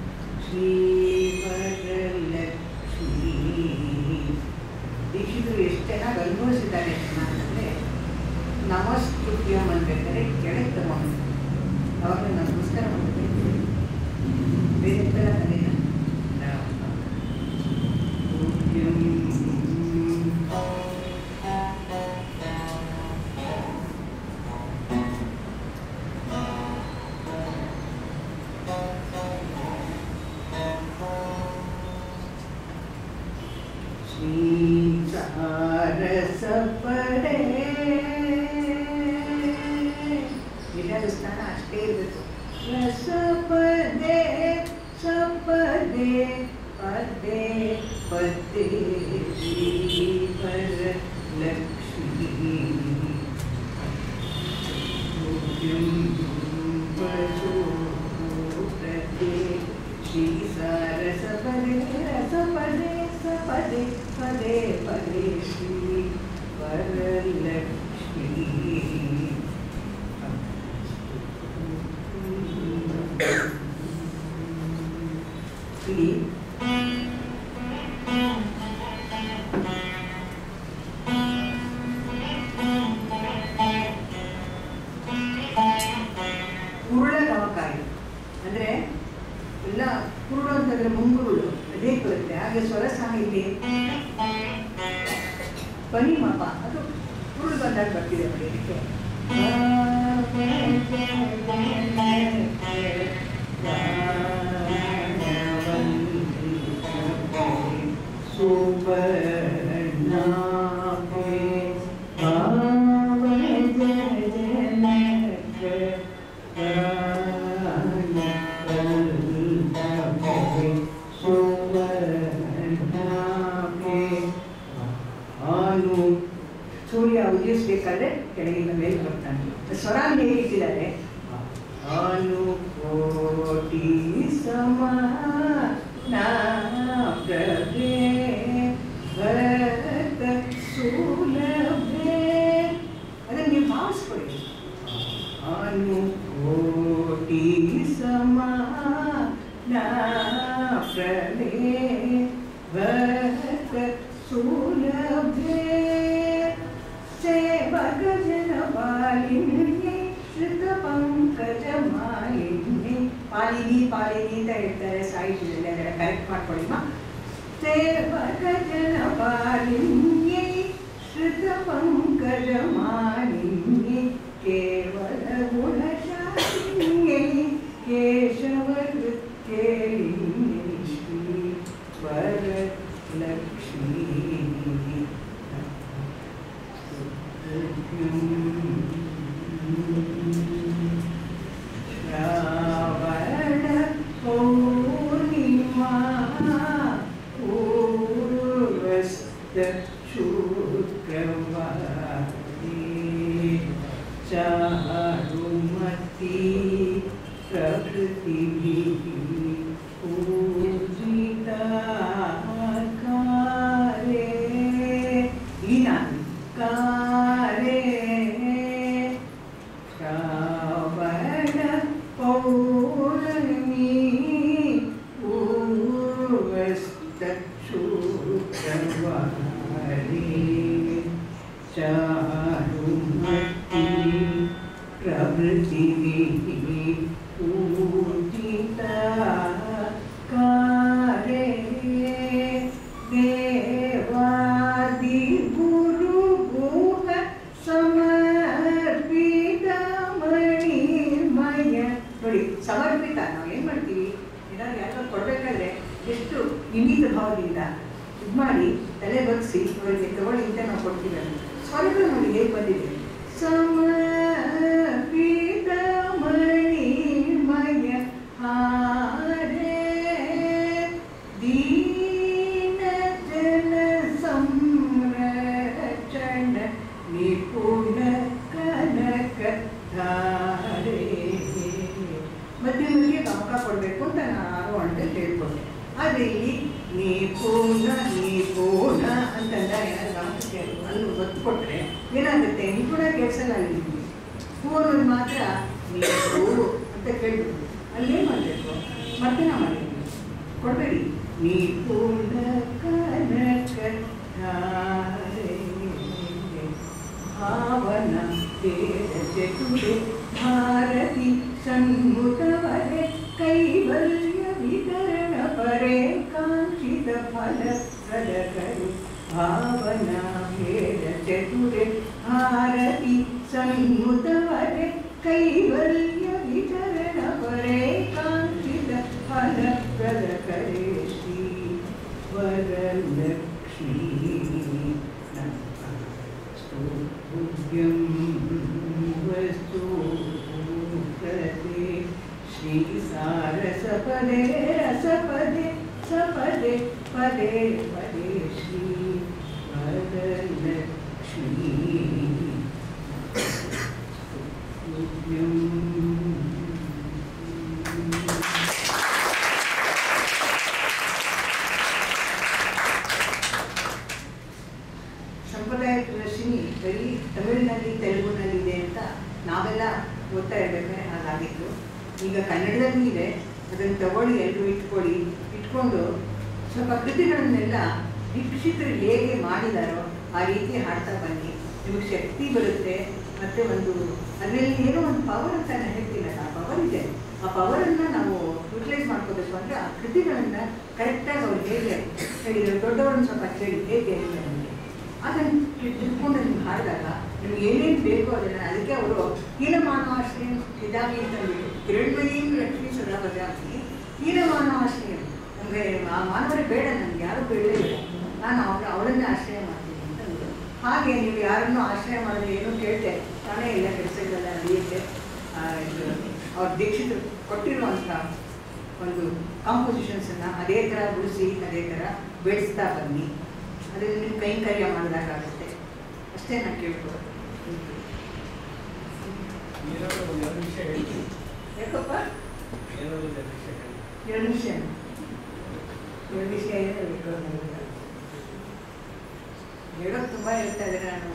ಶ್ರೀವರಲಕ್ಷ್ಮೀ ದೀಕ್ಷಿತರು ಎಷ್ಟು ಚೆನ್ನಾಗಿ ಅನುಭವಿಸಿದ್ದಾರೆ ಅಂತಂದರೆ ನಮಸ್ತುಭ್ಯಂ ಅನ್ಬೇಕಾದ್ರೆ ಕೆಳಗೆ ತಗೊಂಡು ಅವಾಗ ನಾವು ನಮಸ್ಕಾರ ಮಾಡಬೇಕು ಬೇರೆ ಥರ ತಲೆನ ರಸಪಡೆ ಸ್ಥಾನ ಅಷ್ಟೇ ಇರಬೇಕು ರಸಪದೆ ಸಪದೆ ಪದೆ ಪದೆ ಶ್ರೀವರ ಲಕ್ಷ್ಮೀ ಶ್ರೀ ಸರಸಪದೆ ರಸಪದೆ ಸಪದೆ ಪದೇ ಪದೇ ಶ್ರೀ ವರಲಕ್ಷ್ಮೀ ಇಲ್ಲಿ ಕುರುಳ ನವಕಾಯಿ ಅಂದರೆ ಎಲ್ಲ ಕುರುಳು ಅಂತಂದರೆ ಮುಂಗುರುಳು ಅದೇ ಬರುತ್ತೆ ಹಾಗೆ ಸ್ವರ ಸಾಹಿತ್ಯ ಬನ್ನಿ ಮಾಪ ಅದು ಕುರುಳು ಬಂದಾಗ ಬರ್ತಿದೆ ನೋಡಿ ಇದಕ್ಕೆ ಹಾಲು ಸೂರ್ಯ ಉದಯಿಸ್ಬೇಕಾದ್ರೆ ಕೆಳಗಿಂದ ಮೇಲೆ ಬರ್ತಾನೆ ಸ್ವರ ಹೇಗೆ ಇಟ್ಟಿದ್ದಾರೆ ಹಾಲು ಕೋಟಿ ಸಮ ಪ್ರಭೆ ಭರತ ಸುಲಭೆ ಅದನ್ನು ನೀವು ಭಾವಿಸ್ಕೊಳ್ಳಿ ಹಾಲು ಕೋಟಿ ಸಮ ಪ್ರಭೆ ಭರತ ಸುಲಭೆ ಸೇವಕ ಜನ ಪಾಲಿನ್ಯೆ ಶ್ರುತ ಪಂಕಜ ಮಾಲಿನ್ಯೆ ಪಾಲಿನಿ ಪಾಲಿನಿ ಅಂತ ಹೇಳ್ತಾರೆ ಸಾಹಿತ್ಯದಲ್ಲಿ ಅದೆಲ್ಲ ಕರೆಕ್ಟ್ ಮಾಡ್ಕೊಳ್ಳಿ ಮಾ ಸೇವಕ ಜನ ಪಾಲಿನ್ಯೆ ಶ್ರುತ ಪಂಕಜ ಮಾಲಿನ್ಯೆ ಕೇವಲ ಗುಣಶಾಲಿನ್ಯೆ ಕೇಶವ ನೃತ್ಯಲಿನ್ಯೆ ಶ್ರೀ ವರಲಕ್ಷ್ಮೀ ಶ್ರಾವಣ ಪೌರ್ಣಿಮಾ ಪೂರ್ವಸ್ತ ಶುಕ್ರವಾರಿ ಚಾರುಮತಿ ಪ್ರಕೃತಿಭಿः ಪೂಜಿತಾ ಕಾರೇ ಈ ನಾನು ಕಾರೇ ಶ್ರಾವಣ ಪೌರ್ಣಿಮಾ ನೋಡಿ ಸಮರ್ಪಿತ ನಾವು ಏನು ಮಾಡ್ತೀವಿ ಏನಾದ್ರು ಯಾರು ಕೊಡಬೇಕಾದ್ರೆ ಎಷ್ಟು ವಿನೀತ ಭಾವದಿಂದ ಇದು ಮಾಡಿ ತಲೆ ಬಗ್ಸಿ ಅವರಿಗೆ ತಗೊಳ್ಳಿ ಅಂತ ನಾವು ಕೊಡ್ತೀವಿ ಅದು. ಸ್ವಲ್ಪ ನೋಡಿ ಹೇಗೆ ಬಂದಿದೆ ಸಮರ್ಪಿತ ಮಣಿಮಯ ಹಾರೆ ದೀನ ಜನ ಸಂರಕ್ಷಣ ನಿಪುಣ ಕನಕ ಧಾರೆ ಮಧ್ಯೆ ಮಧ್ಯೆ ಗಮಕ ಕೊಡಬೇಕು ಅಂತ ನಾನು ಅಂತ ಹೇಳ್ಕೊಂಡೆ ಆದರೆ ಇಲ್ಲಿ ನೀ ಪೂರ್ಣ ನೀ ಪೂರ್ಣ ಅಂತಂದ ಏನಾದ್ರು ಗಮಕಕ್ಕೆ ಅಲ್ಲಿ ಒತ್ತು ಕೊಟ್ಟರೆ ಏನಾಗುತ್ತೆ ನಿಪುಣ ಕೆಲಸಲ್ಲ ಅಲ್ಲಿ ಹೂವನ್ನು ಮಾತ್ರ ನೀವು ಅಂತ ಕೇಳ್ಬೋದು ಅಲ್ಲೇನು ಮಾಡಬೇಕು ಮತ್ತೆ ನಾವು ಮಾಡಬೇಕು ಕೊಡಬೇಡಿ ನೀ ಪೂರ್ಣ ಕನಕ ಧಾರೆ ಭಾವನ ವೇದ ಚತುರೆ ಭಾರತಿ ಸನ್ಮುಖವರೆ ಕೈವಲ್ಯ ವಿತರಣ ಪರೆ ಕಾಂಕ್ಷಿತ ಫಲ ಪ್ರದಕರು ಭಾವನ ವೇದ ಚತುರೆ ಭಾರತಿ ಸನ್ಮುಖವರೆ ಕೈವಲ್ಯ ವಿತರಣ ಪರೆ ಕಾಂಕ್ಷಿತ ಫಲ ಪ್ರದಕರೆ ಶ್ರೀ ವರಲಕ್ಷ್ಮೀ स्तोभ्यं वस्तु श्रीसारसपदे रसपदे सपदे पदे पदे श्री वरलक्ष्मी ಸಂಪ್ರದಾಯ ಪ್ರದರ್ಶಿನಿ ಬರೀ ತಮಿಳಿನಲ್ಲಿ ತೆಲುಗುನಲ್ಲಿ ಇದೆ ಅಂತ ನಾವೆಲ್ಲ ಓದ್ತಾ ಇರ್ಬೇಕಾದ್ರೆ ಹಾಗಾಗಿತ್ತು ಈಗ ಕನ್ನಡದಲ್ಲೂ ಇದೆ ಅದನ್ನು ತಗೊಳ್ಳಿ ಎಲ್ಲರೂ ಇಟ್ಕೊಳ್ಳಿ ಇಟ್ಕೊಂಡು ಸ್ವಲ್ಪ ಕೃತಿಗಳನ್ನೆಲ್ಲ ದೀಕ್ಷಿತರು ಹೇಗೆ ಮಾಡಿದಾರೋ ಆ ರೀತಿ ಹಾಡ್ತಾ ಬನ್ನಿ ನಿಮಗೆ ಶಕ್ತಿ ಬರುತ್ತೆ ಮತ್ತೆ ಒಂದು ಅದರಲ್ಲಿ ಏನೋ ಒಂದು ಪವರ್ ಅಂತ ನಾನು ಹೇಳ್ತೀನಲ್ಲ ಆ ಪವರ್ ಇದೆ ಆ ಪವರನ್ನು ನಾವು ಯುಟಿಲೈಸ್ ಮಾಡ್ಕೋಬೇಕು ಅಂದರೆ ಆ ಕೃತಿಗಳನ್ನು ಕರೆಕ್ಟಾಗಿ ಅವ್ರು ಹೇಗೆ ಹೇಳಿದ್ರು ದೊಡ್ಡವ್ರನ್ನ ಸ್ವಲ್ಪ ಕೇಳಿ ಹೇಗೆ ಹೇಳಿದ್ದಾರೆ ನಮಗೆ ಅದನ್ನು ತಿಳ್ಕೊಂಡು ನಿಮ್ಗೆ ಹಾಡಿದಾಗ ನಿಮ್ಗೆ ಏನೇನು ಬೇಕೋ ಅದನ್ನು ಅದಕ್ಕೆ ಅವರು ಹೀನಮಾನವಾಶ್ರಯ ಇದಾಗಿ ಅಂತ ಅಂದ್ಬಿಟ್ಟು ಕಿರಣ್ಮಯಿಂ ಲಕ್ಷ್ಮೀ ಸದಾ ಬಜಾತಿ ಹೀನಮಾನವಾಶ್ರಯ ನಮಗೆ ಮಾನವರೇ ಬೇಡ ನನಗೆ ಯಾರು ಬೇಡೇ ಇಲ್ಲ ನಾನು ಅವಳ ಅವಳನ್ನೇ ಆಶ್ರಯ ಮಾಡ್ತೀನಿ ಅಂತ ಅಂದ್ರು. ಹಾಗೆ ನೀವು ಯಾರನ್ನೂ ಆಶ್ರಯ ಮಾಡಿದ್ರೆ ಏನೂ ಕೇಳ್ತೆ ತಾನೇ ಇಲ್ಲ ಕೆಲಸಗಳೆಲ್ಲ ನಡೆಯುತ್ತೆ ಆ, ಇದು ಅವ್ರ ದೀಕ್ಷಿತರು ಕೊಟ್ಟಿರುವಂಥ ಒಂದು ಕಾಂಪೋಸಿಷನ್ಸನ್ನು ಅದೇ ಥರ ಉಳಿಸಿ ಅದೇ ಥರ ಬೆಳೆಸ್ತಾ ಬನ್ನಿ ಅದರಿಂದ ನಿಮ್ಮ ಕೈಂಕರ್ಯ ಮಾಡಿದಾಗುತ್ತೆ ಅಷ್ಟೇ ನಾನು ಕೇಳ್ಬೋದು ಏನಾದ್ರು ಒಂದು ಎರಡು ನಿಮಿಷ ಹೇಳ್ತೀನಿ ಯಾಕಪ್ಪ ಏನಾದ್ರು ಒಂದು ಎರಡು ನಿಮಿಷ ಹೇಳಿ ಎರಡು ನಿಮಿಷ ಎರಡು ವಿಷಯ ಹೇಳಬೇಕು ಹೇಳೋದು ತುಂಬ ಹೇಳ್ತಾ ಇದ್ದಾರೆ ನಾನು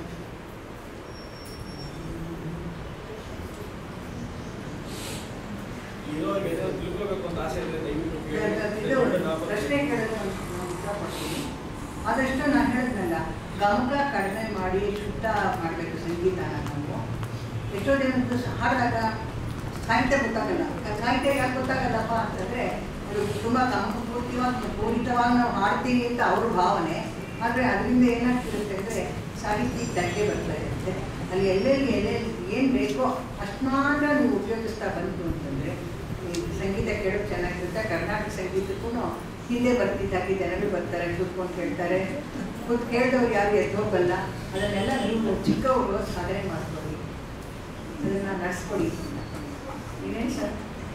ಇರೋರಿಗೆ ಏನಾದ್ರು ತಿಳ್ಕೊಬೇಕು ಅಂತ ಆಸೆ ಇದ್ರೆ ದಯವಿಟ್ಟು ಕೇಳಿ. ಇದು ತಿಳ್ಕೊಂಡು ನಾವು ಪ್ರಶ್ನೆ ಕೇಳೋದು ನಾನು ಇಷ್ಟಪಡ್ತೀನಿ ಆದಷ್ಟು ನಾನು ಹೇಳಿದ್ನಲ್ಲ ಗಮಕ ಕಡಿಮೆ ಮಾಡಿ ಶುದ್ಧ ಮಾಡಬೇಕು ಸಂಗೀತನ ನಾವು ಎಷ್ಟೋ ಜನದ್ದು ಹಾಡಿದಾಗ ಸಾಹಿತ್ಯ ಗೊತ್ತಾಗಲ್ಲ ಸಾಹಿತ್ಯ ಯಾಕೆ ಗೊತ್ತಾಗಲ್ಲಪ್ಪ ಅಂತಂದರೆ ಅದು ತುಂಬ ಗಮಕಪೂರ್ತಿವಾಗಿ ಪೂರಿತವಾಗಿ ನಾವು ಹಾಡ್ತೀವಿ ಅಂತ ಅವ್ರ ಭಾವನೆ ಆದರೆ ಅದರಿಂದ ಏನಾಗ್ತಿರುತ್ತೆ ಅಂದರೆ ಸಾಹಿತ್ಯಕ್ಕೆ ದಂಗೆ ಬರ್ತಾ ಇರುತ್ತೆ ಅಲ್ಲಿ ಎಲ್ಲೆಲ್ಲಿ ಎಲ್ಲೆಲ್ಲಿ ಏನು ಬೇಕೋ ಅಷ್ಟು ಮಾತ್ರ ನೀವು ಉಪಯೋಗಿಸ್ತಾ ಬಂತು ಅಂತಂದರೆ ಈ ಸಂಗೀತ ಕೇಳೋಕೆ ಚೆನ್ನಾಗಿರುತ್ತೆ ಕರ್ನಾಟಕ ಸಂಗೀತಕ್ಕೂ ಹಿಂದೆ ಬರ್ತಿದ್ದಾಗಿ ಜನಗಳು ಬರ್ತಾರೆ ಕೂತ್ಕೊಂಡು ಕೇಳ್ತಾರೆ ಕೂತ್ ಕೇಳಿದವ್ರು ಯಾರು ಎದ್ದು ಹೋಗಲ್ಲ ಅದನ್ನೆಲ್ಲ ನೀವು ಚಿಕ್ಕವರು ಸಾಧನೆ ಮಾಡ್ಕೊಳ್ಳಿ ಅದನ್ನು ನಡೆಸ್ಕೊಡಿ ಇನ್ನೇನು ಸರ್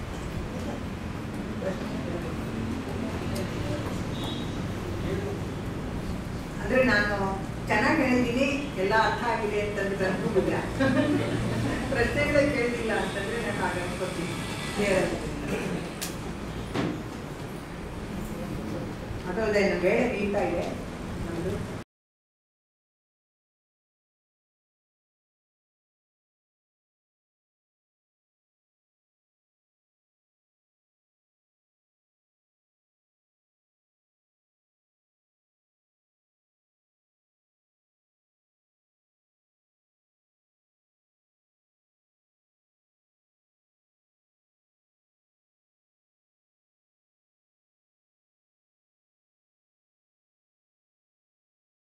ಅಂದರೆ ನಾನು ಚೆನ್ನಾಗಿ ಹೇಳಿದ್ದೀನಿ ಎಲ್ಲ ಅರ್ಥ ಆಗಿದೆ ಅಂತಂದ್ರೆ ಅನ್ಕೊಂಡಿಲ್ಲ ಪ್ರಶ್ನೆಗಳೇ ಕೇಳಿಲ್ಲ ಅಂತಂದ್ರೆ ನಾನು ಹಾಗೆ ಅನ್ಕೋತೀನಿ ಅದಲ್ಲದೆ ಇನ್ನು ಬೇಳೆ ಬೀಳ್ತಾ ಇದೆ